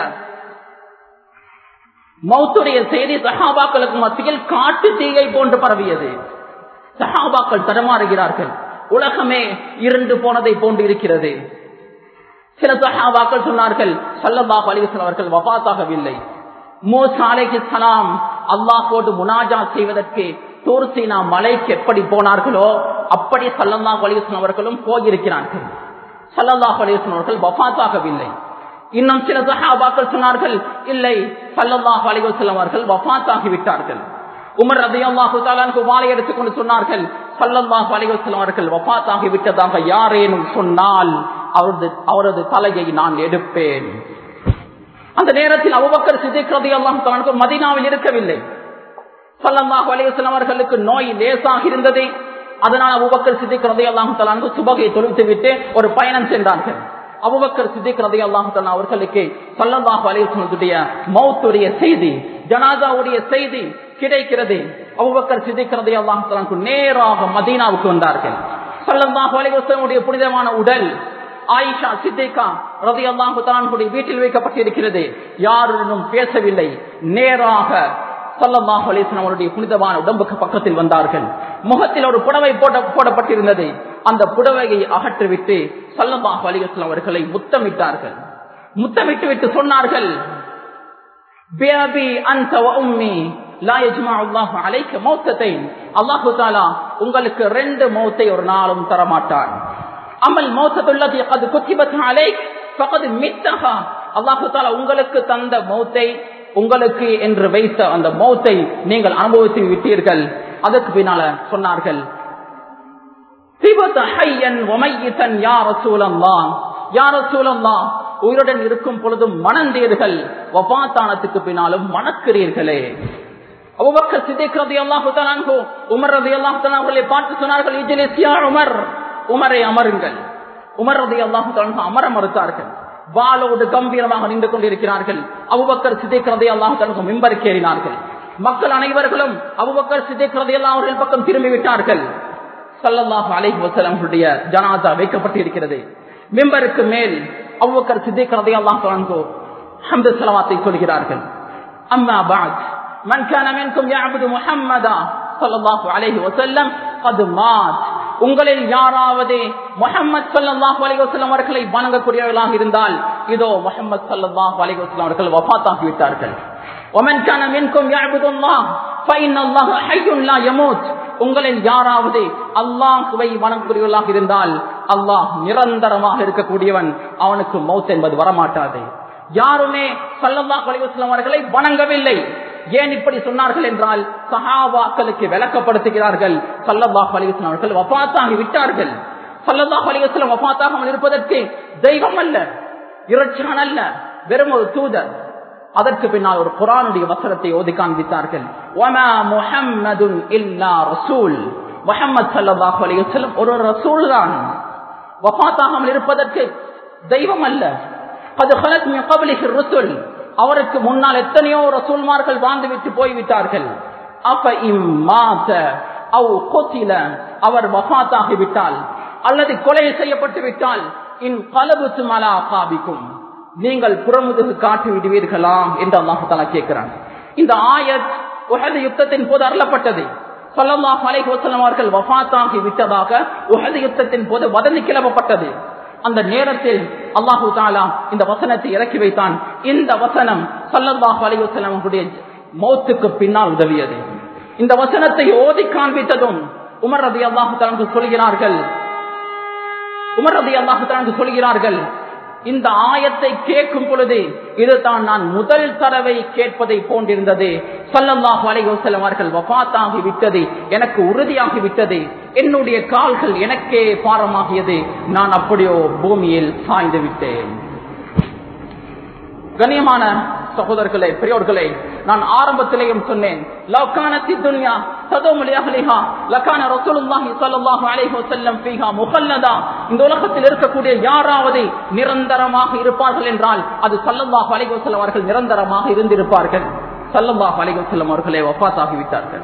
மௌத்துடைய செய்தி சஹாபாக்களுக்கு மத்தியில் காட்டு தீயை போன்று பரவியது சஹாபாக்கள் தடமாறுகிறார்கள் உலகமே இருண்டு போனதை போன்று இருக்கிறது சில சஹாபாக்கள் சொன்னார்கள் சல்லல்லாஹு அலிவசன் அவர்கள் வபாத்தாகவில்லை மூசா அலைஹி சலாம் அல்லாஹ் போட்டு முனாஜா செய்வதற்கு தூர்சீனா மலைக்கு எப்படி போனார்களோ அப்படி சல்லல்லாஹு அலிவசன் அவர்களும் போயிருக்கிறார்கள் சல்லல்லாஹு அலிவசன் அவர்கள் வபாத்தாகவில்லை இன்னும் சில சஹாபாக்கள் சொன்னார்கள் இல்லை சல்லல்லாஹு அலைஹி வஸல்லம் அவர்கள் வஃபாத்தாகி விட்டார்கள் உமர் ரலியல்லாஹு தஆலாவுக்கு வாளை எடுத்துக்கொண்டு சொன்னார்கள் சல்லல்லாஹு அலைஹி வஸல்லம் அவர்கள் வஃபாத்தாகி விட்டதாக யாரேனும் சொன்னால் அவரது அவரது தலையை நான் எடுப்பேன் அந்த நேரத்தில் அபூபக்கர் சித்திக் ரலியல்லாஹு தஆலா மதீனாவில் இருக்கவில்லை சல்லல்லாஹு அலைஹி வஸல்லம் அவர்களுக்கு நோய் லேசாக இருந்தது அதனால் அபூபக்கர் சித்திக் ரலியல்லாஹு தஆலா சுபகை தொழுத்து விட்டு ஒரு பயணம் சென்றார்கள் அபுபக்கர் சித்திக் ரதி அல்லாஹன் அவர்களுக்கு சல்லல்லாஹு அலிவசனுடைய மௌத்துடைய செய்தி ஜனாதாவுடைய செய்தி கிடைக்கிறது அபுபக்கர் சித்திக் ரதி அல்லாஹு நேராக மதீனாவுக்கு வந்தார்கள் சல்லல்லாஹு அலிவசனுடைய புனிதமான உடல் ஆயிஷா சித்திகா ரதி அல்லாஹு வீட்டில் வைக்கப்பட்டிருக்கிறது யாருடனும் பேசவில்லை நேராக சல்லல்லாஹு அலிஸ்லாம் அவருடைய புனிதமான உடம்புக்கு பக்கத்தில் வந்தார்கள் முகத்தில் ஒரு புடவை போட போடப்பட்டிருந்தது அந்த புடவையை அகற்றிவிட்டு சல்லல்லாஹு அலிஸ்லாம் அவர்களை முத்தமிட்டார்கள் முத்தமிட்டு விட்டு சொன்னார்கள் உங்களுக்கு ரெண்டு மௌத்தை ஒரு நாளும் தரமாட்டான் அமல் மௌத்தத்துள்ளது அது குத்திபத் அலைக் பகது மித்தகா அல்லாஹு தாலா உங்களுக்கு தந்த மௌத்தை உங்களுக்கு என்று வைத்த அந்த மௌத்தை நீங்கள் அனுபவித்து விட்டீர்கள் அதற்கு பின்னால சொன்னார்கள் உயிருடன் இருக்கும் பொழுதும் மணந்தீர்கள் வபாத்தானத்துக்கு பின்னாலும் மணக்கிறீர்களே அபுபக்கர் சித்திக் ரதி அல்லாஹு உமர் ரதி அல்லாஹு அவர்களை பார்த்து சொன்னார்கள் இஜிலிசியா உமர் உமரை அமருங்கள் உமர் ரதி அல்லாஹு அமர மறுத்தார்கள் வாளோடு கம்பீரமாக நின்று கொண்டிருக்கிறார்கள் அபுபக்கர் சித்திக் ரதி அல்லாஹு மிம்பருக்கு ஏறினார்கள் மக்கள் அனைவர்களும் அபுபக்கர் சித்திக் எல்லாம் அவர்கள் பக்கம் திரும்பி விட்டார்கள் சல்லல்லாஹு அலைஹி வஸல்லமுடைய ஜனாதா வைக்கப்பட்டு இருக்கிறது மிம்பருக்கு மேல் அபுபக்கர் சித்திக் ரலியல்லாஹு அன்ஹு ஹம்து ஸலவாத்தை சொல்கிறார்கள் அம்மா பாத் மன் கான மின்கும் يعبد محمدا ஸல்லல்லாஹு அலைஹி வஸல்லம் قد مات உங்களில் யாராவது முஹம்மது ஸல்லல்லாஹு அலைஹி வஸல்லம் அவர்களை வணங்கக்கூடியவர்களாக இருந்தால் இதோ முஹம்மது ஸல்லல்லாஹு அலைஹி வஸல்லம் அவர்கள் வஃபாத்தாகி விட்டார்கள் ومن كان منكم يعبد الله فإن الله حي لا يموت உங்களில் யாராவது அல்லாஹுவை வணங்கக்கூடியவர்களாக இருந்தால் அல்லாஹ் நிரந்தரமாக இருக்கக்கூடியவன் அவனுக்கு மௌத் என்பது வரமாட்டாது யாருமே சல்லல்லாஹு அலைஹி வஸல்லம் அவர்களை வணங்கவில்லை ஏன் இப்படி சொன்னார்கள் என்றால் சஹாபாக்களுக்கு விளக்கப்படுத்துகிறார்கள் சல்லல்லாஹு அலைஹி வஸல்லம் அவர்கள் வஃபாத்தாகி விட்டார்கள் சல்லல்லாஹு அலைஹி வஸல்லம் வஃபாத்தாகாமல் இருப்பதற்கு தெய்வம் அல்ல இறைச்சான் அல்ல வெறும் ஒரு தூதர் அதற்கு பின்னால் ஒரு குரானுடைய வசனத்தை ஓதி காண்பித்தார்கள் ஒமா முஹம்மதுன் இல்லா ரசூல் முஹம்மது ஸல்லல்லாஹு அலைஹி வஸல்லம் ஒரு ரசூல் தான் வஃபாத்தாகாமல் இருப்பதற்கு தெய்வம் அல்ல அது خلت من قبله الرسل அவருக்கு முன்னால் எத்தனையோ ரசூல்மார்கள் வாழ்ந்துவிட்டு போய்விட்டார்கள் அப்ப இம்மாத அவ் கொத்தில அவர் வஃபாத்தாகி விட்டால் அல்லது கொலை செய்யப்பட்டு விட்டால் இன் கலபு சுமலா காபிக்கும் நீங்கள் புறமுதுகு காட்டி விடுவீர்களா என்று அல்லாஹு தாலா கேட்கிறான் இந்த ஆயத் உஹது யுத்தத்தின் போது அருளப்பட்டது சொல்லல்லாஹ் அலைஹி வஸல்லம் அவர்கள் வஃபாத்தாகி விட்டதாக உஹது யுத்தத்தின் போது வதந்தி கிளப்பப்பட்டது அந்த நேரத்தில் அல்லாஹு தாலா இந்த வசனத்தை இறக்கி வைத்தான் இந்த வசனம் சல்லல்லாஹு அலைஹி வஸல்லம் அவர்களுடைய மௌத்துக்கு பின்னால் உதவியது இந்த வசனத்தை ஓதி காண்பித்ததும் உமர் ரதி அல்லாஹு தாலா சொல்கிறார்கள் உமர் ரதி அல்லாஹு தாலா சொல்கிறார்கள் இந்த ஆயத்தை கேட்கும் பொழுது இதுதான் நான் முதல் தடவை கேட்பதை போன்றிருந்தது சல்லல்லாஹு அலைஹி வஸல்லம் அவர்கள் வஃபாத்தாகி விட்டது எனக்கு உறுதியாகி விட்டது என்னுடைய கால்கள் எனக்கே பாரமாகியது நான் அப்படியோ பூமியில் சாய்ந்து விட்டேன் கண்ணியமான சகோதரர்களே பெரியோர்களே நான் ஆரம்பத்திலேயும் சொன்னேன் லவ்கானத்தி துன்யா சதோமுலி அஹ்லிஹா லக்கான ரசூலுல்லாஹி ஸல்லல்லாஹு அலைஹி வஸல்லம் ஃபீஹா முகல்லதா இந்த உலகத்தில் இருக்கக்கூடிய யாராவது நிரந்தரமாக இருப்பார்கள் என்றால் அது ஸல்லல்லாஹு அலைஹி வஸல்லம் அவர்கள் நிரந்தரமாக இருந்திருப்பார்கள் ஸல்லல்லாஹு அலைஹி வஸல்லம் அவர்களே வஃபாத்தாகி விட்டார்கள்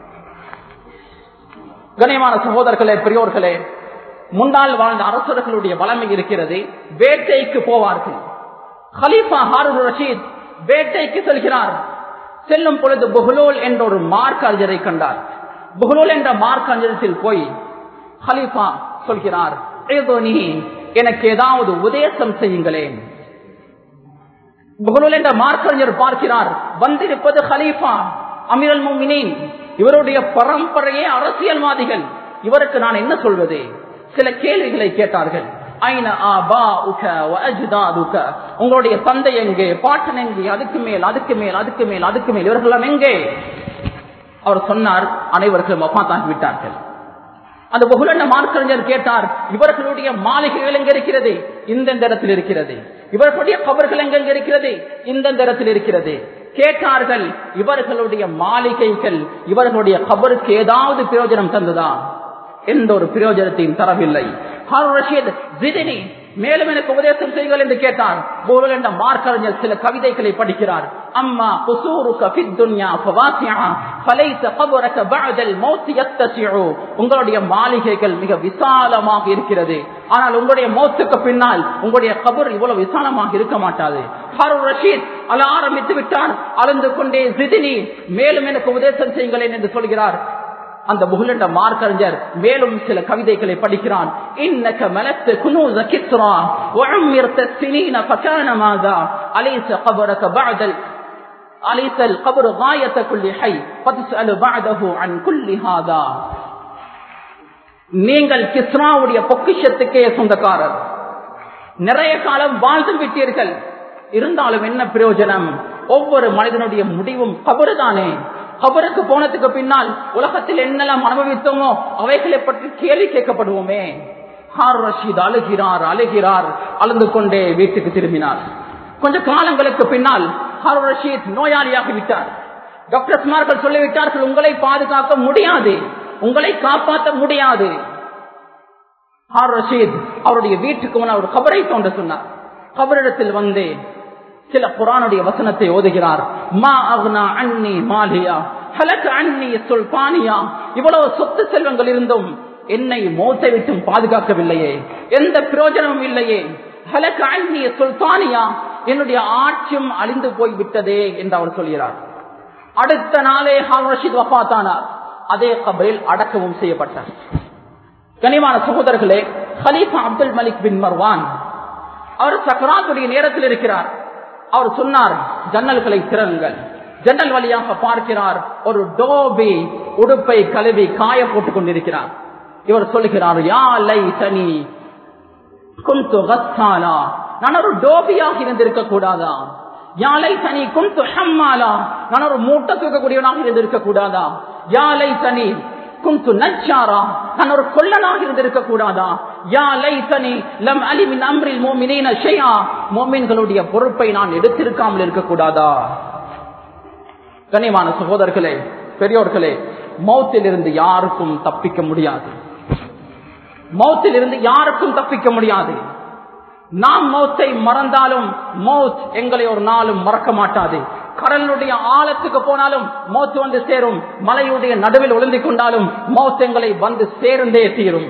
கண்ணியமான சகோதரர்களே பெரியோர்களே முன்னால் வாழ்ந்த அரசர்களுடைய வளமை இருக்கிறது வேட்டைக்கு போவார்கள் ஹலீஃபா ஹாரூன் ரஷீத் வேட்டைக்கு செல்கிறார் செல்லும் பொழுது புகலோல் என்ற ஒரு மார்க் அறிஞரை கண்டார் புகலோல் என்ற மார்க் அறிஞரத்தில் போய் ஹலீஃபா சொல்கிறார் எனக்கு ஏதாவது உபதேசம் செய்யுங்களேன் புகலோல் என்ற மார்க் அறிஞர் பார்க்கிறார் வந்திருப்பது ஹலீஃபா அமீரல் முமினின் இவருடைய பரம்பரையே அரசியல்வாதிகள் இவருக்கு நான் என்ன சொல்வது சில கேள்விகளை கேட்டார்கள் உங்களுடைய தந்தை எங்கே பாட்டன் எங்கே அதுக்கு மேல் அதுக்கு மேல் அதுக்கு மேல் அதுக்கு மேல் இவர்கள் எங்கே அவர் சொன்னார் அனைவர்களும் வஃபாத்தாகி விட்டார்கள் அந்த புகழண்ட மார்க்கறிஞர் கேட்டார் இவர்களுடைய மாளிகைகள் எங்க இருக்கிறது இந்தந்த இடத்தில் இருக்கிறது இவர்களுடைய கபர்கள் எங்க இருக்கிறது இந்தந்த இடத்தில் இருக்கிறது கேட்டார்கள் இவர்களுடைய மாளிகைகள் இவர்களுடைய கபருக்கு ஏதாவது பிரயோஜனம் தந்ததா எந்த ஒரு பிரயோஜனத்தையும் தரவில்லை மேலும் எனக்கு உபதேசம் செய்யுங்கள் என்று கேட்டார் போல் என்ற மார்க்கறிஞர் சில கவிதைகளை படிக்கிறார் அம்மா உங்களுடைய மாளிகைகள் மிக விசாலமாக இருக்கிறது ஆனால் உங்களுடைய மௌத்துக்கு பின்னால் உங்களுடைய கபர் இவ்வளவு விசாலமாக இருக்க மாட்டாது ஹாரூன் ரஷீத் அல ஆரம்பித்து விட்டார் அளந்து கொண்டே ஜிதினி மேலும் எனக்கு உபதேசம் செய்யுங்களேன் என்று சொல்கிறார் அந்த புகழண்ட மார்க்கறிஞர் மேலும் சில கவிதைகளை படிக்கிறான் இன்னக்க மலத்து குனூத கித்ரா وعمرت السنين فكان ماذا أليس قبرك بعد أليس القبر غاية كل حي فتسأل بعده عن كل هذا நீங்கள் கிஸ்ராவுடைய பொக்கிஷத்துக்கே சொந்தக்காரர் நிறைய காலம் வாழ்ந்து விட்டீர்கள் இருந்தாலும் என்ன பிரயோஜனம் ஒவ்வொரு மனிதனுடைய முடிவும் கபருதானே கபருக்கு போனதுக்கு பின்னால் உலகத்தில் என்னெல்லாம் அனுபவித்தோமோ அவைகளை பற்றி கேள்வி கேட்கப்படுவோமே ஹார் ரஷீத் அழுகிறார் அழுகிறார் அழுந்து கொண்டே வீட்டுக்கு திரும்பினார் கொஞ்ச காலங்களுக்கு பின்னால் ஹார் ரஷீத் நோயாளியாகி விட்டார் டாக்டர்ஸ்மார்கள் சொல்லிவிட்டார்கள் உங்களை பாதுகாக்க முடியாது உங்களை காப்பாற்ற முடியாது ஹார் ரஷீத் அவருடைய வீட்டுக்கு முன்னால் ஒரு கபரை தோன்ற சொன்னார் கபரிடத்தில் வந்து சில குரானுடைய வசனத்தை ஓதுகிறார் மா அவ்னா அன்னி மாலியா ஹலக் அன்னி சுல்பானியா இவ்வளவு சொத்து செல்வங்கள் இருந்தும் என்னை மோசை விட்டும் பாதுகாக்கவில்லையே எந்த பிரயோஜனமும் இல்லையே ஹலக் அன்னி சுல்தானியா என்னுடைய ஆட்சியும் அழிந்து போய் விட்டதே என்று அவர் சொல்கிறார் அடுத்த நாளே ஹார் ரஷீத் வஃபாத்தானார் அதே கபரில் அடக்கமும் செய்யப்பட்டார் கனிமான சகோதரர்களே ஹலீஃபா அப்துல் மலிக் பின் மர்வான் அவர் சக்கராத்துடைய நேரத்தில் இருக்கிறார் அவர் சொன்னார் ஜன்னல்களை திறங்கள் ஜன்னல் வழியாக பார்க்கிறார் ஒரு டோபி உடுப்பை கழுவி காய போட்டுக் கொண்டிருக்கிறார் இவர் சொல்லுகிறார் யா லை தனி குந்து கத்தாலா நான் ஒரு டோபியாக இருந்திருக்க கூடாதா யாலை தனி குந்து ஹம்மாலா நான் ஒரு மூட்டை தூக்கக்கூடியவனாக இருந்திருக்க கூடாதா யாலை தனி குந்து நச்சாரா நான் ஒரு கொல்லனாக இருந்திருக்க கூடாதா யா லைத்தனி லம் அலிமின் அம்ரில் மோமினீன ஷையா மோமின்களுடைய பொறுப்பை நான் எடுத்திருக்காமல் இருக்க கூடாதா கனிமான சகோதரர்களே பெரியோர்களே மௌத்தில் இருந்து யாருக்கும் தப்பிக்க முடியாது மௌத்தில் இருந்து யாருக்கும் தப்பிக்க முடியாது நாம் மௌத்தை மறந்தாலும் மௌத் எங்களை ஒரு நாளும் மறக்க மாட்டாது கடலுடைய ஆழத்துக்கு போனாலும் மௌத்து வந்து சேரும் மலையுடைய நடுவில் ஒளிந்து கொண்டாலும் மௌத் எங்களை வந்து சேர்ந்தே தீரும்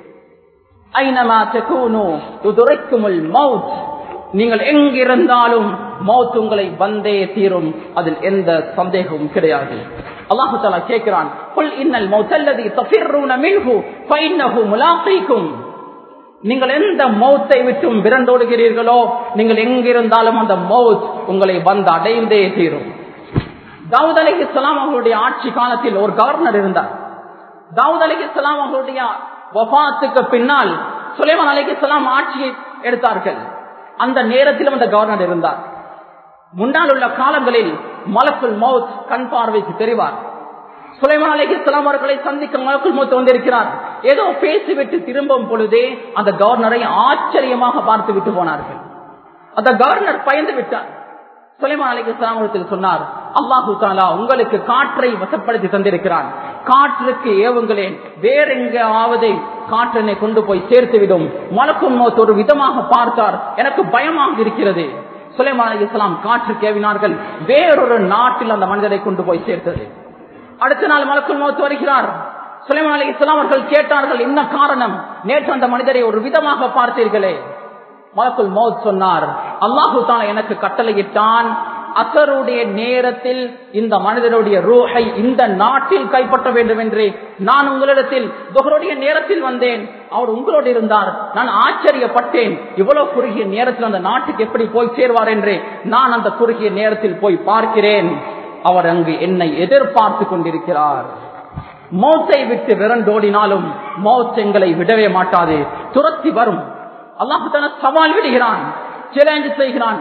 ஐநமா தெகூனு துரைக்குமுல் மௌத் நீங்கள் எங்கிருந்தாலும் மௌத் உங்களை வந்தே தீரும் அதில் எந்த சந்தேகமும் கிடையாது அல்லாஹு தாலா கேட்கிறான் புல் இன்னல் மௌத்தல்லதி தஃபிர்ரூன மின்ஹு ஃபைன்னஹு முலாகீக்கும் நீங்கள் எந்த மௌத்தை விட்டும் விரண்டோடுகிறீர்களோ நீங்கள் எங்கிருந்தாலும் அந்த மௌத் உங்களை வந்து அடைந்தே தீரும் தாவூத் அலி இஸ்லாம் அவர்களுடைய ஆட்சி காலத்தில் ஒரு கவர்னர் இருந்தார் தாவூத் அலி இஸ்லாம் அவர்களுடைய வபாத்துக்கு பின்னால் சுலைமான் அலி இஸ்லாம் ஆட்சியை எடுத்தார்கள் அந்த நேரத்திலும் அந்த கவர்னர் இருந்தார் முன்னால் உள்ள காலங்களில் மலக்குள் மௌத் கண் பார்வைக்கு தெரிவார் சுலைமான் அலி இஸ்லாம் அவர்களை சந்திக்க மலக்குள் மௌத் வந்திருக்கிறார் ஏதோ பேசிவிட்டு திரும்பும் பொழுதே அந்த கவர்னரை ஆச்சரியமாக பார்த்து விட்டு போனார்கள் அந்த கவர்னர் பயந்து விட்டார் சுலைமான் அலி இஸ்லாம் சொன்னார் அல்லாஹு தாலா உங்களுக்கு காற்றை வசப்படுத்தி தந்திருக்கிறான் காற்றுக்கு ஏவுங்களேன் வேற எங்காவது காற்றினை கொண்டு போய் சேர்த்துவிடும் மலக்கும் மோத் ஒரு விதமாக பார்த்தார் எனக்கு பயமாக இருக்கிறது சுலைமான் அலி இஸ்லாம் காற்று கேவினார்கள் வேறொரு நாட்டில் அந்த மனிதரை கொண்டு போய் சேர்த்தது அடுத்த நாள் மலக்குள் மோத்து வருகிறார் சுலைமான் அலி இஸ்லாம் அவர்கள் கேட்டார்கள் என்ன காரணம் நேற்று அந்த மனிதரை ஒரு விதமாக பார்த்தீர்களே மலக்குள் மௌத் சொன்னார் அல்லாஹு தான் எனக்கு கட்டளையிட்டான் அசருடைய நேரத்தில் இந்த மனிதனுடைய ரூஹை இந்த நாட்டில் கைப்பற்ற வேண்டும் என்று நான் உங்களிடத்தில் துகருடைய நேரத்தில் வந்தேன் அவர் உங்களோடு இருந்தார் நான் ஆச்சரியப்பட்டேன் இவ்வளவு குறுகிய நேரத்தில் அந்த நாட்டுக்கு எப்படி போய் சேர்வார் என்று நான் அந்த குறுகிய நேரத்தில் போய் பார்க்கிறேன் அவர் அங்கு என்னை எதிர்பார்த்து கொண்டிருக்கிறார் மௌத்தை விட்டு விரண்டோடினாலும் மௌத் எங்களை விடவே மாட்டாது துரத்தி வரும் அல்லாஹு தன சவால் விடுகிறான் சேலஞ்சு செய்கிறான்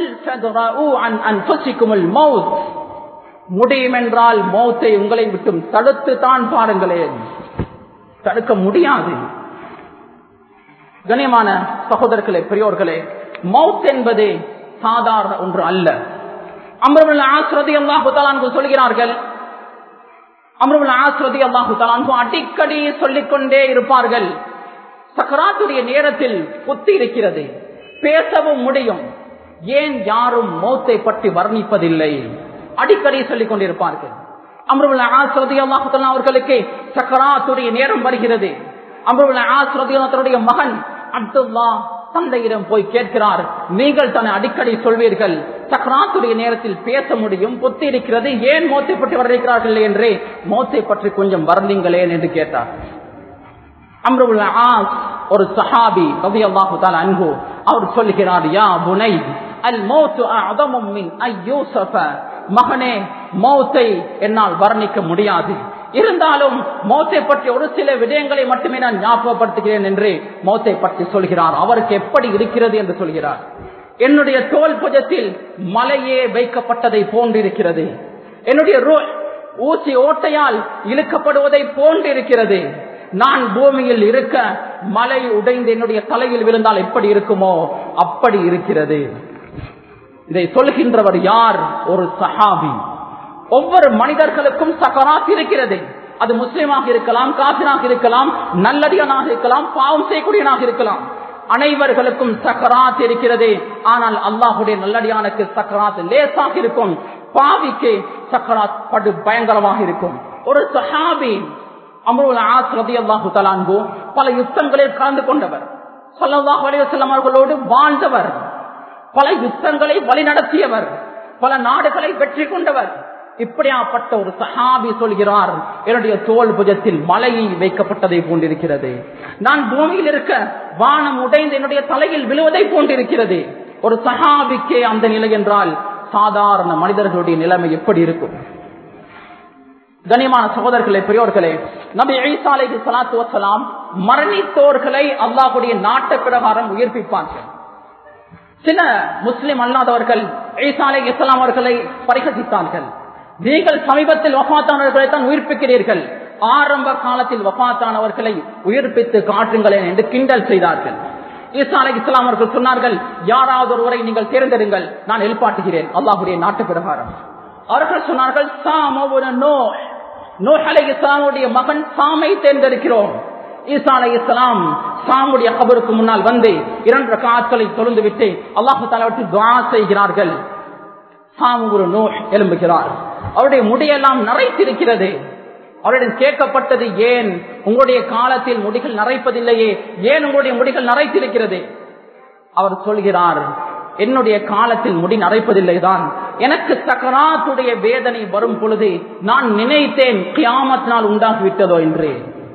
முடியும் என்றால் மௌத்தை உங்களை விட்டும் தடுத்து தான் பாருங்களேன் தடுக்க முடியாது கண்ணியமான சகோதரர்களே பெரியோர்களே மவுத் என்பது சாதாரண ஒன்று அல்ல அம்ருல் ஆஸ்ரதி அல்லாஹு தலான்கு சொல்கிறார்கள் அம்ருல் ஆஸ்ரதி அல்லாஹு தலான்கு அடிக்கடி சொல்லிக்கொண்டே இருப்பார்கள் சக்கராத்துடைய நேரத்தில் புத்தி இருக்கிறது பேசவும் முடியும் ஏன் யாரும் மௌத்தை பற்றி வர்ணிப்பதில்லை அடிக்கடி சொல்லிக் கொண்டிருப்பார்கள் அம்ருல் ஆஸ்ரதி அல்லாஹு அவர்களுக்கு சக்கராத்துடைய நேரம் வருகிறது அம்ருல் ஆஸ்ரதி தன்னுடைய மகன் அப்துல்லா தந்தையிடம் போய் கேட்கிறார் நீங்கள் தன்னை அடிக்கடி சொல்வீர்கள் சக்கராத்துடைய நேரத்தில் பேச முடியும் புத்தி இருக்கிறது ஏன் மோத்தை பற்றி வர்ணிக்கிறார்கள் என்று மோத்தை பற்றி கொஞ்சம் வர்ணிங்களேன் என்று கேட்டார் அம்ருல் ஆஸ் ஒரு சஹாபி ரவி அல்லாஹு அன்பு அவர் சொல்லுகிறார் யா புனை அல் மௌத்து அதமும் மின் ஐயோசப மகனே மௌத்தை என்னால் வர்ணிக்க முடியாது இருந்தாலும் மௌத்தை பற்றி ஒரு சில விடயங்களை மட்டுமே நான் ஞாபகப்படுத்துகிறேன் என்று மௌத்தை பற்றி சொல்கிறார் அவருக்கு எப்படி இருக்கிறது என்று சொல்கிறார் என்னுடைய தோல் புஜத்தில் மலையே வைக்கப்பட்டதை போன்றிருக்கிறது என்னுடைய ஊசி ஓட்டையால் இழுக்கப்படுவதை போன்றிருக்கிறது நான் பூமியில் இருக்க மலை உடைந்து என்னுடைய தலையில் விழுந்தால் எப்படி இருக்குமோ அப்படி இருக்கிறது இதை சொல்கின்றவர் யார் ஒரு சஹாபி ஒவ்வொரு மனிதர்களுக்கும் சக்கராத் இருக்கிறது அது முஸ்லீமாக இருக்கலாம் காசினாக இருக்கலாம் நல்லடியனாக இருக்கலாம் பாவம் செய்யக்கூடியனாக இருக்கலாம் அனைவர்களுக்கும் சக்கராத் இருக்கிறது ஆனால் அல்லாஹுடைய நல்லடியானுக்கு சக்கராத் லேசாக இருக்கும் பாவிக்கு சக்கராத் படு பயங்கரமாக இருக்கும் ஒரு சஹாபி அமருல் ஆசிரதி அல்லாஹு தலான்பு பல யுத்தங்களில் கலந்து கொண்டவர் சல்லாஹ் அலைவசல்லம் அவர்களோடு வாழ்ந்தவர் பல யுத்தங்களை வழிநடத்தியவர் பல நாடுகளை வெற்றி கொண்டவர் இப்படியாப்பட்ட ஒரு சஹாபி சொல்கிறார் என்னுடைய தோல் புஜத்தில் மலையை வைக்கப்பட்டதை போன்றிருக்கிறது நான் பூமியில் இருக்க வானம் உடைந்து என்னுடைய தலையில் விழுவதை போன்றிருக்கிறது ஒரு சஹாபிக்கே அந்த நிலை என்றால் சாதாரண மனிதர்களுடைய நிலைமை எப்படி இருக்கும் கனியமான சகோதரர்களே பெரியோர்களே நபி ஐசாலைக்கு சலாத்து வசலாம் மரணித்தோர்களை அல்லாஹுடைய நாட்டு பிரகாரம் உயிர்ப்பிப்பார்கள் சில முஸ்லிம் அல்லாதவர்கள் ஈசாலை இஸ்லாம் அவர்களை பரிகசித்தார்கள் நீங்கள் சமீபத்தில் வஃத்தானவர்களை தான் உயிர்ப்பிக்கிறீர்கள் ஆரம்ப காலத்தில் வஃத்தானவர்களை உயிர்ப்பித்து காட்டுங்களேன் என்று கிண்டல் செய்தார்கள் ஈசா அலை இஸ்லாம் அவர்கள் சொன்னார்கள் யாராவது ஒருவரை நீங்கள் தேர்ந்தெடுங்கள் நான் எழுப்பாட்டுகிறேன் அல்லாஹுடைய நாட்டு பிரகாரம் அவர்கள் சொன்னார்கள் நோ அலை இஸ்லாமுடைய மகன் சாமை தேர்ந்தெடுக்கிறோம் ஈசா அலை இஸ்லாம் சாமுடைய கபருக்கு முன்னால் வந்து இரண்டு காட்களை தொழுந்து விட்டு அல்லாஹு தாலாவிட்டு துவா செய்கிறார்கள் சாமு ஒரு நோ எழும்புகிறார் அவருடைய முடியெல்லாம் நரைத்திருக்கிறது அவரிடம் கேட்கப்பட்டது ஏன் உங்களுடைய காலத்தில் முடிகள் நரைப்பதில்லையே ஏன் உங்களுடைய முடிகள் நரைத்திருக்கிறது அவர் சொல்கிறார் என்னுடைய காலத்தில் முடி நரைப்பதில்லைதான் எனக்கு சக்கராத்துடைய வேதனை வரும் பொழுது நான் நினைத்தேன் கியாமத்தினால் உண்டாகிவிட்டதோ என்று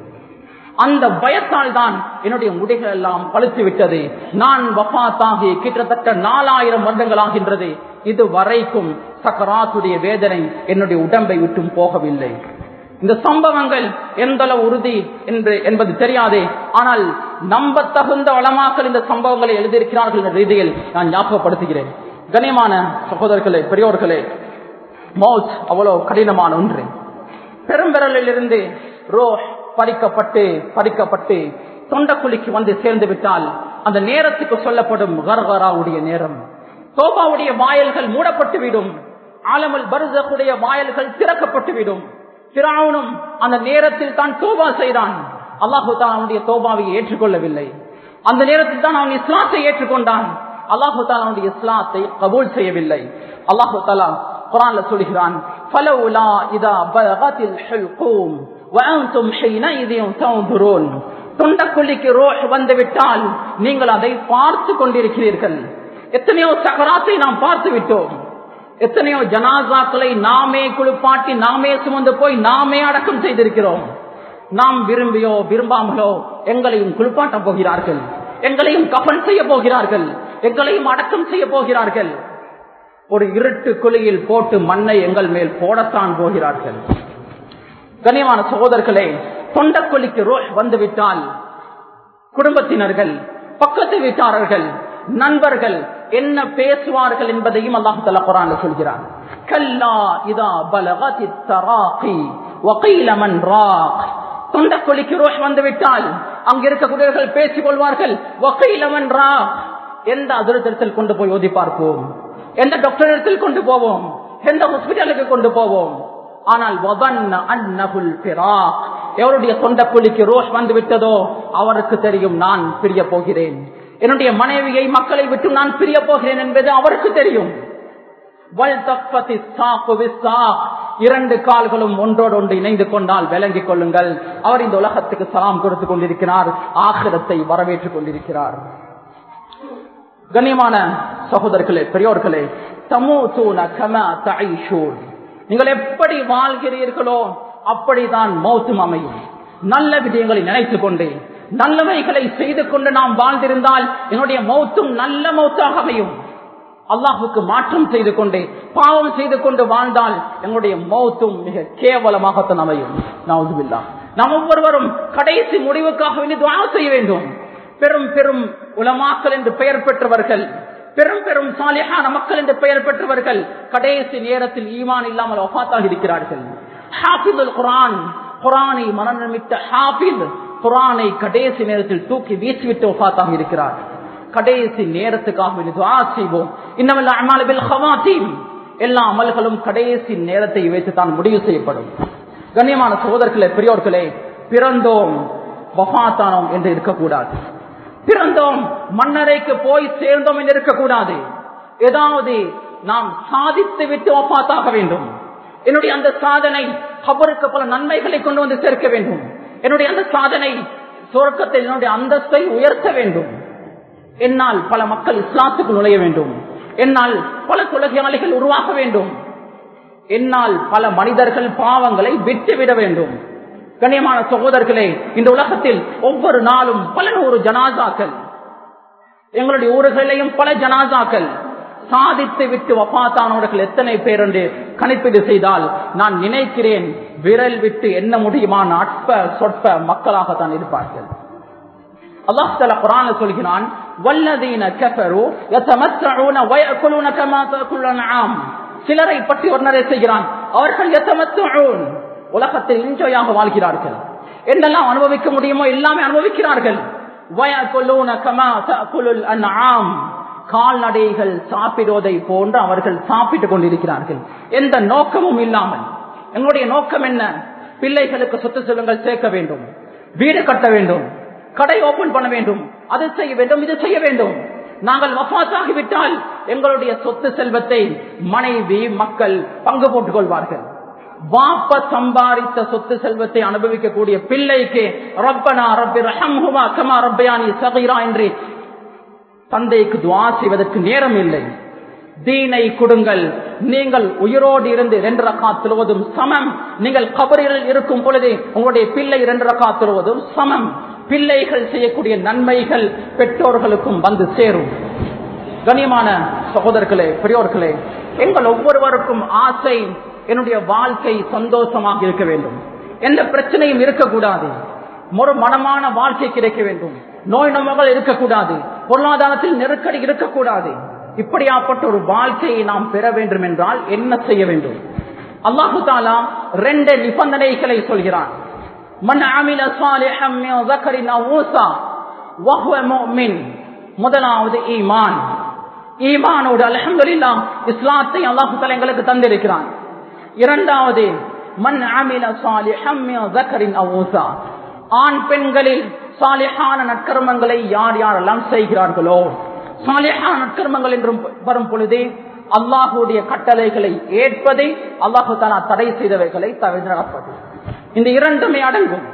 அந்த பயத்தால் தான் என்னுடைய முடிகள் எல்லாம் பழுத்து விட்டது நான் வபாத்தாகி கிட்டத்தட்ட நாலாயிரம் வருடங்கள் ஆகின்றது இது வரைக்கும் சக்கராத்துடைய வேதனை என்னுடைய உடம்பை விட்டும் போகவில்லை இந்த சம்பவங்கள் எந்த அளவு உறுதி என்று என்பது தெரியாதே ஆனால் நம்ப தகுந்த வளமாக்கல் இந்த சம்பவங்களை எழுதியிருக்கிறார்கள் என்ற ரீதியில் நான் ஞாபகப்படுத்துகிறேன் கனியமான சகோதரர்களே பெரியோர்களே மௌத் அவ்வளவு கடினமான ஒன்று பெரும்பெரலில் இருந்து ரோ பறிக்கப்பட்டு பறிக்கப்பட்டு தொண்டக்குழிக்கு வந்து சேர்ந்து விட்டால் அந்த நேரத்துக்கு சொல்லப்படும் கர்கராவுடைய நேரம் தோபாவுடைய வாயல்கள் மூடப்பட்டு விடும் ஆலமல் பருசக்குடைய வாயல்கள் திறக்கப்பட்டு விடும் திராவனும் அந்த நேரத்தில் தான் தோபா செய்தான் அல்லாஹு தான் அவனுடைய தோபாவை ஏற்றுக்கொள்ளவில்லை அந்த நேரத்தில் தான் அவன் இஸ்லாத்தை ஏற்றுக்கொண்டான் அல்லாஹு தான் அவனுடைய இஸ்லாத்தை கபூல் செய்யவில்லை அல்லாஹு தாலா குரான்ல சொல்கிறான் فلولا إذا بلغت الحلقوم وأنتم حينئذ تنظرون தொண்டக்குழிக்கு ரோஹ் வந்துவிட்டால் நீங்கள் அதை பார்த்து கொண்டிருக்கிறீர்கள் எத்தனையோ சகராத்தை நாம் பார்த்து விட்டோம் எத்தனையோ ஜனாசாக்களை நாமே குளிப்பாட்டி நாமே சுமந்து போய் நாமே அடக்கம் செய்திருக்கிறோம் நாம் விரும்பியோ விரும்பாமலோ எங்களையும் குளிப்பாட்ட போகிறார்கள் எங்களையும் கபன் செய்ய போகிறார்கள் எங்களையும் அடக்கம் செய்ய போகிறார்கள் ஒரு இருட்டு குழியில் போட்டு மண்ணை எங்கள் மேல் போடத்தான் போகிறார்கள் கனியமான சகோதரர்களே தொண்டக்குழிக்கு ரோஷ் வந்துவிட்டால் குடும்பத்தினர்கள் பக்கத்து வீட்டாளர்கள் நண்பர்கள் என்ன பேசுவார்கள் என்பதையும் அல்லாஹு தலா குரான் சொல்கிறார் கல்லா இதா பலகதி தராகி வகைலமன் ராக் தொண்டக்குழிக்கு ரோஷ் வந்துவிட்டால் அங்க இருக்கக்கூடியவர்கள் பேசிக் கொள்வார்கள் வகைலமன் ராக் எந்த அதிர்தத்தில் கொண்டு போய் ஓதி பார்ப்போம் எந்த டாக்டரிடத்தில் கொண்டு போவோம் எந்த ஹாஸ்பிட்டலுக்கு கொண்டு போவோம் ஆனால் எவருடைய தொண்டக்குழிக்கு ரோஷ் வந்து விட்டதோ அவருக்கு தெரியும் நான் பிரிய போகிறேன் என்னுடைய மனைவியை மக்களை விட்டு நான் பிரிய போகிறேன் என்பது அவருக்கு தெரியும் இரண்டு கால்களும் ஒன்றோடு ஒன்று இணைந்து கொண்டால் விளங்கிக் கொள்ளுங்கள் அவர் இந்த உலகத்துக்கு சலாம் கொடுத்துக் கொண்டிருக்கிறார் ஆசிரத்தை வரவேற்றுக் கொண்டிருக்கிறார் கண்ணியமான சகோதரர்களே பெரியோர்களே தமூத்தூன கம தைஷூன் நீங்கள் எப்படி வாழ்கிறீர்களோ அப்படிதான் மௌத்தும் அமையும் நல்ல விடயங்களை நினைத்துக் கொண்டு நல்லவைகளை செய்து கொண்டு நாம் வாழ்ந்திருந்தால் என்னுடைய மௌத்தும் நல்ல மௌத்தாக அமையும் அல்லாஹுக்கு மாற்றம் செய்து கொண்டு பாவம் செய்து கொண்டு வாழ்ந்தால் எங்களுடைய மௌத்தும் மிக கேவலமாகத்தான் அமையும் நவுதுபில்லா நாம் ஒவ்வொருவரும் கடைசி முடிவுக்காக வேண்டி துவா செய்ய வேண்டும் பெரும் பெரும் உலமாக்கள் என்று பெயர் பெற்றவர்கள் பெரும் பெரும் சாலிஹான மக்கள் என்று பெயர் பெற்றவர்கள் கடைசி நேரத்தில் ஈமான் இல்லாமல் ஒஃபாத்தாக இருக்கிறார்கள் ஹாஃபிதுல் குரான் குரானை மனநமிட்ட ஹாஃபித் குரானை கடைசி நேரத்தில் தூக்கி வீசிவிட்டு ஒஃபாத்தாக இருக்கிறார் கடைசி நேரத்துக்காக துவா செய்வோம் இன்னமல்ல அமாலபில் ஹவாத்தீம் எல்லா அமல்களும் கடைசி நேரத்தை வைத்து தான் முடிவு செய்யப்படும் கண்ணியமான சகோதரர்களே பெரியோர்களே பிறந்தோம் வஃத்தானோம் என்று இருக்கக்கூடாது பிறந்தோம் மன்னரைக்கு போய் சேர்ந்தோம் என்று இருக்கக்கூடாது ஏதாவது நாம் சாதித்து விட்டு ஒப்பாத்தாக வேண்டும் என்னுடைய அந்த சாதனை கபருக்கு பல நன்மைகளை கொண்டு வந்து சேர்க்க வேண்டும் என்னுடைய அந்த சாதனை சுரக்கத்தில் என்னுடைய அந்தஸ்தை உயர்த்த வேண்டும் என்னால் பல மக்கள் இஸ்லாத்துக்கு நுழைய வேண்டும் என்னால் பல தொழுகையாளிகள் உருவாக வேண்டும் என்னால் பல மனிதர்கள் பாவங்களை விட்டுவிட வேண்டும் கண்ணியமான சகோதரர்களே இந்த உலகத்தில் ஒவ்வொரு நாளும் பல நூறு ஜனாசாக்கள் எங்களுடைய ஊர்களிலையும் பல ஜனாசாக்கள் சாதித்து விட்டு வப்பாத்தானவர்கள் எத்தனை பேர் என்று கணிப்பீடு செய்தால் நான் நினைக்கிறேன் விரல் விட்டு என்ன முடியுமான அற்ப சொற்ப மக்களாகத்தான் இருப்பார்கள் அல்லாஹ் தஆலா குர்ஆன்ல சொல்கிறான் வல்லதீன கஃபரு யதமத்தஊன வயக்குலுன கமா தஅக்குல் அன்ஆம் சிலரை பற்றி வர்ணனை செய்கிறான் அவர்கள் யதமத்தஊன் உலகத்தில் என்ஜாயாக வாழ்கிறார்கள் என்னெல்லாம் அனுபவிக்க முடியுமோ எல்லாமே அனுபவிக்கிறார்கள் வயக்குலுன கமா தஅக்குல் அன்ஆம் கால்நடைகள் சாப்பிடுவதை போன்று அவர்கள் சாப்பிட்டுக் கொண்டிருக்கிறார்கள் எந்த நோக்கமும் இல்லாமல் எங்களுடைய நோக்கம் என்ன பிள்ளைகளுக்கு சொத்து செல்வங்கள் சேர்க்க வேண்டும் வீடு கட்ட வேண்டும் கடை ஓபன் பண்ண வேண்டும் அது செய்ய வேண்டும் இது செய்ய வேண்டும் நாங்கள் வஃத்தாகிவிட்டால் எங்களுடைய சொத்து செல்வத்தை மனைவி மக்கள் பங்கு போட்டுக் கொள்வார்கள் வாப்ப சம்பாதித்த சொத்து செல்வத்தை அனுபவிக்கக்கூடிய பிள்ளைக்கு ரப்பனா ரப்பி ரஹம்ஹுமா கமா ரப்பயானி சகீரா என்று தந்தைக்கு துவா செய்வதற்கு நேரம் இல்லை தீனை கொடுங்கள் நீங்கள் உயிரோடு இருந்து இரண்டு ரக்கா தொழுவதும் சமம் நீங்கள் கபரில் இருக்கும் பொழுது உங்களுடைய பிள்ளை இரண்டு ரக்கா தொழுவதும் சமம் பிள்ளைகள் செய்யக்கூடிய நன்மைகள் பெற்றோர்களுக்கும் வந்து சேரும் கனியமான சகோதரர்களே பெரியோர்களே எங்கள் ஒவ்வொருவருக்கும் ஆசை என்னுடைய வாழ்க்கை சந்தோஷமாக இருக்க வேண்டும் எந்த பிரச்சனையும் இருக்கக்கூடாது ஒரு மனமான வாழ்க்கை கிடைக்க வேண்டும் நோய் நோய்கள் இருக்கக்கூடாது பொருளாதாரத்தில் நெருக்கடி இருக்கக்கூடாது இப்படியாப்பட்ட ஒரு வாழ்க்கையை நாம் பெற வேண்டும் என்றால் என்ன செய்ய வேண்டும் அல்லாஹு தாலா ரெண்டு நிபந்தனைகளை சொல்கிறான் மன் அமில சாலிஹம் மின் ذكر أو أنثى وهو مؤمن முதலாவது ஈமான் ஈமானோடு அல்ஹம்துலில்லாஹ் இஸ்லாத்தை அல்லாஹ் தஆலா எங்களுக்கு தந்திருக்கிறான் இரண்டாவது மன் அமில சாலிஹம் மின் ذكر أو أنثى ஆண் பெண்களில் சாலிஹான நற்கர்மங்களை யார் யாரெல்லாம் செய்கிறார்களோ சாலிஹான நற்கர்மங்கள் என்றும் வரும் பொழுது அல்லாஹுடைய கட்டளைகளை ஏற்பதை அல்லாஹு தாலா தடை செய்தவைகளை தவிர்த்து நடப்பது இந்த இரண்டுமே அடங்கும்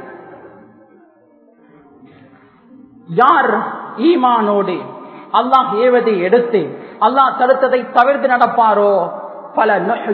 யார் ஈமானோடு அல்லாஹ் ஏவதை எடுத்து அல்லாஹ் தடுத்ததை தவிர்த்து நடப்பாரோ பல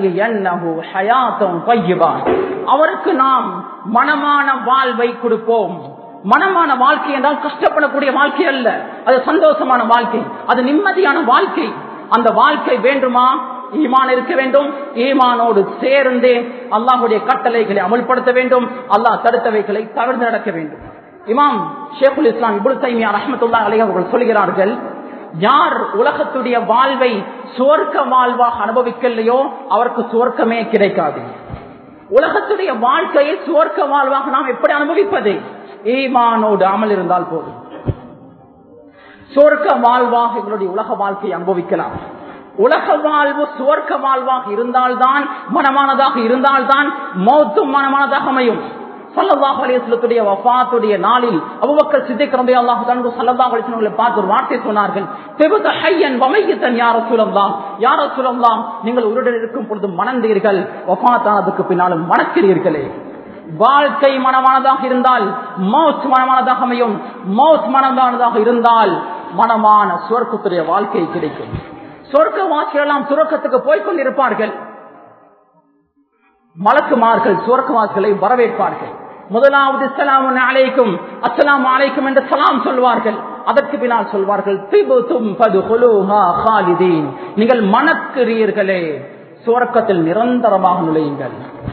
அவருக்கு நாம் மனமான வாழ்வை கொடுப்போம் மனமான வாழ்க்கை என்றால் கஷ்டப்படக்கூடிய வாழ்க்கை அல்ல அது சந்தோஷமான வாழ்க்கை அது நிம்மதியான வாழ்க்கை அந்த வாழ்க்கை வேண்டுமா ஈமான் இருக்க வேண்டும் ஈமானோடு சேர்ந்து அல்லாஹுடைய கட்டளைகளை அமல்படுத்த வேண்டும் அல்லாஹ் தடுத்தவைகளை தவிர்த்து நடக்க வேண்டும் இமாம் ஷேகுல் இஸ்லாம் இபுல் தைமியா ரஹமத்துல்லா அலி அவர்கள் சொல்கிறார்கள் யார் உலகத்துடைய வாழ்வை சுவர்க்க வாழ்வாக அனுபவிக்கலையோ அவருக்கு சுவர்க்கமே கிடைக்காது உலகத்துடைய வாழ்க்கையை சுவர்க்க வாழ்வாக நாம் எப்படி அனுபவிப்பது ஈமானோடு அமல் இருந்தால் போதும் சுவர்க்க வாழ்வாக எங்களுடைய உலக வாழ்க்கையை அனுபவிக்கலாம் உலக வாழ்வு சுவர்க்க வாழ்வாக இருந்தால்தான் மனமானதாக இருந்தால்தான் மௌத்தும் மனமானதாக அமையும் சல்லல்லாஹு அலிஸ்லத்துடைய வஃபாத்துடைய நாளில் அபுபக்கர் சித்திக் ரபி அல்லாஹு தனது சல்லல்லாஹு அலிஸ்லங்களை பார்த்து ஒரு வார்த்தை சொன்னார்கள் தெபுத ஹையன் வமையத்தன் யார சுலம்லாம் யார சுலம்லாம் நீங்கள் உருடன் இருக்கும் பொழுது மணந்தீர்கள் வஃபாத்தானதுக்கு பின்னாலும் மணக்கிறீர்களே வாழ்க்கை மனமானதாக இருந்தால் மௌத் மனமானதாக அமையும் மௌத் மனமானதாக இருந்தால் மனமான சுவர்க்கத்துடைய வாழ்க்கை கிடைக்கும் சொர்க்க வாசிகளெல்லாம் சுரக்கத்துக்கு போய்கொண்டிருப்பார்கள் மலக்குமார்கள் சுவர்க்கவாசிகளை வரவேற்பார்கள் முதலாவது சலாம் அலைக்கும் அஸ்லாம் அலைக்கும் என்று சலாம் சொல்வார்கள் அதற்கு பின்னால் சொல்வார்கள் நீங்கள் மணக்கிறீர்களே சுவர்க்கத்தில் நிரந்தரமாக நுழையுங்கள்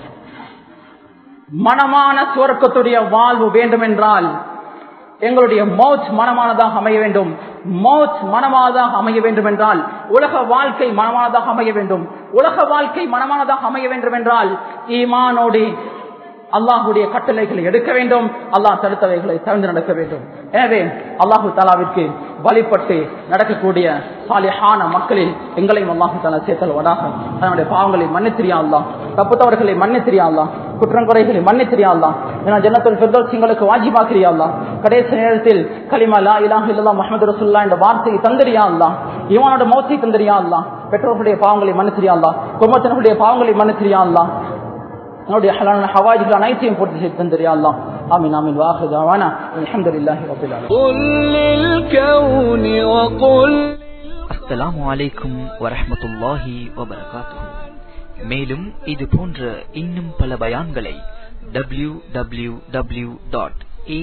மனமான சுவர்க்கத்துடைய வாழ்வு வேண்டும் என்றால் எங்களுடைய மௌத் மனமானதாக அமைய வேண்டும் மௌத் மனமானதாக அமைய வேண்டும் என்றால் உலக வாழ்க்கை மனமானதாக அமைய வேண்டும் உலக வாழ்க்கை மனமானதாக அமைய வேண்டும் என்றால் ஈமானோடு அல்லாஹுடைய கட்டளைகளை எடுக்க வேண்டும் அல்லாஹ் தடுத்தவைகளை தவிர்த்து நடக்க வேண்டும் எனவே அல்லாஹு தாலாவிற்கு வழிபட்டு நடக்கக்கூடிய சாலிஹான மக்களில் எங்களையும் அல்லாஹு தாலா சேர்த்தல் வடாக தன்னுடைய பாவங்களை மன்னித்திரியா அல்லாஹ் தப்புத்தவர்களை மன்னித்திரியா அல்லாஹ் குற்றங்குறைகளை மன்னித்திரியா அல்லா ஏன்னா ஜன்னத்துல் ஃபிர்தௌஸ் எங்களுக்கு வாஜிபாக்கிறியா அல்லா கடைசி நேரத்தில் கலிமா லா இலாஹ இல்லல்லாஹ் முஹம்மது ரசூலுல்லாஹ் என்ற வார்த்தையை தந்திரியா அல்லா இவனோட மௌத்தை தந்திரியா அல்லா பெற்றோர்களுடைய பாவங்களை மன்னித்திரியா அல்லா குடும்பத்தினருடைய பாவங்களை மன்னித்திரியா அல்லா என்னுடைய ஹலான ஹவாஜிகள் அனைத்தையும் பூர்த்தி செய்து தந்திரியா அல்லா ஆமீன் ஆமீன் வாஹு தாவானா அல்ஹம்துலில்லாஹி ரப்பில் ஆலமீன் قل للكون وقل அஸ்ஸலாமு அலைக்கும் வரஹ்மத்துல்லாஹி வபரகாத்துஹு மேலும் இது போன்ற இன்னும் பல பயான்களை W W W dot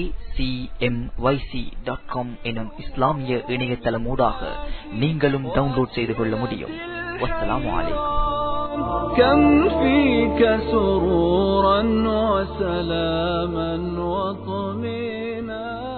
dot com எனும் இஸ்லாமிய இணையதளமூடாக நீங்களும் டவுன்லோட் செய்து கொள்ள முடியும் வஸ்ஸலாமு அலைக்கும் كم فيك سرورا وسلاما وطمينا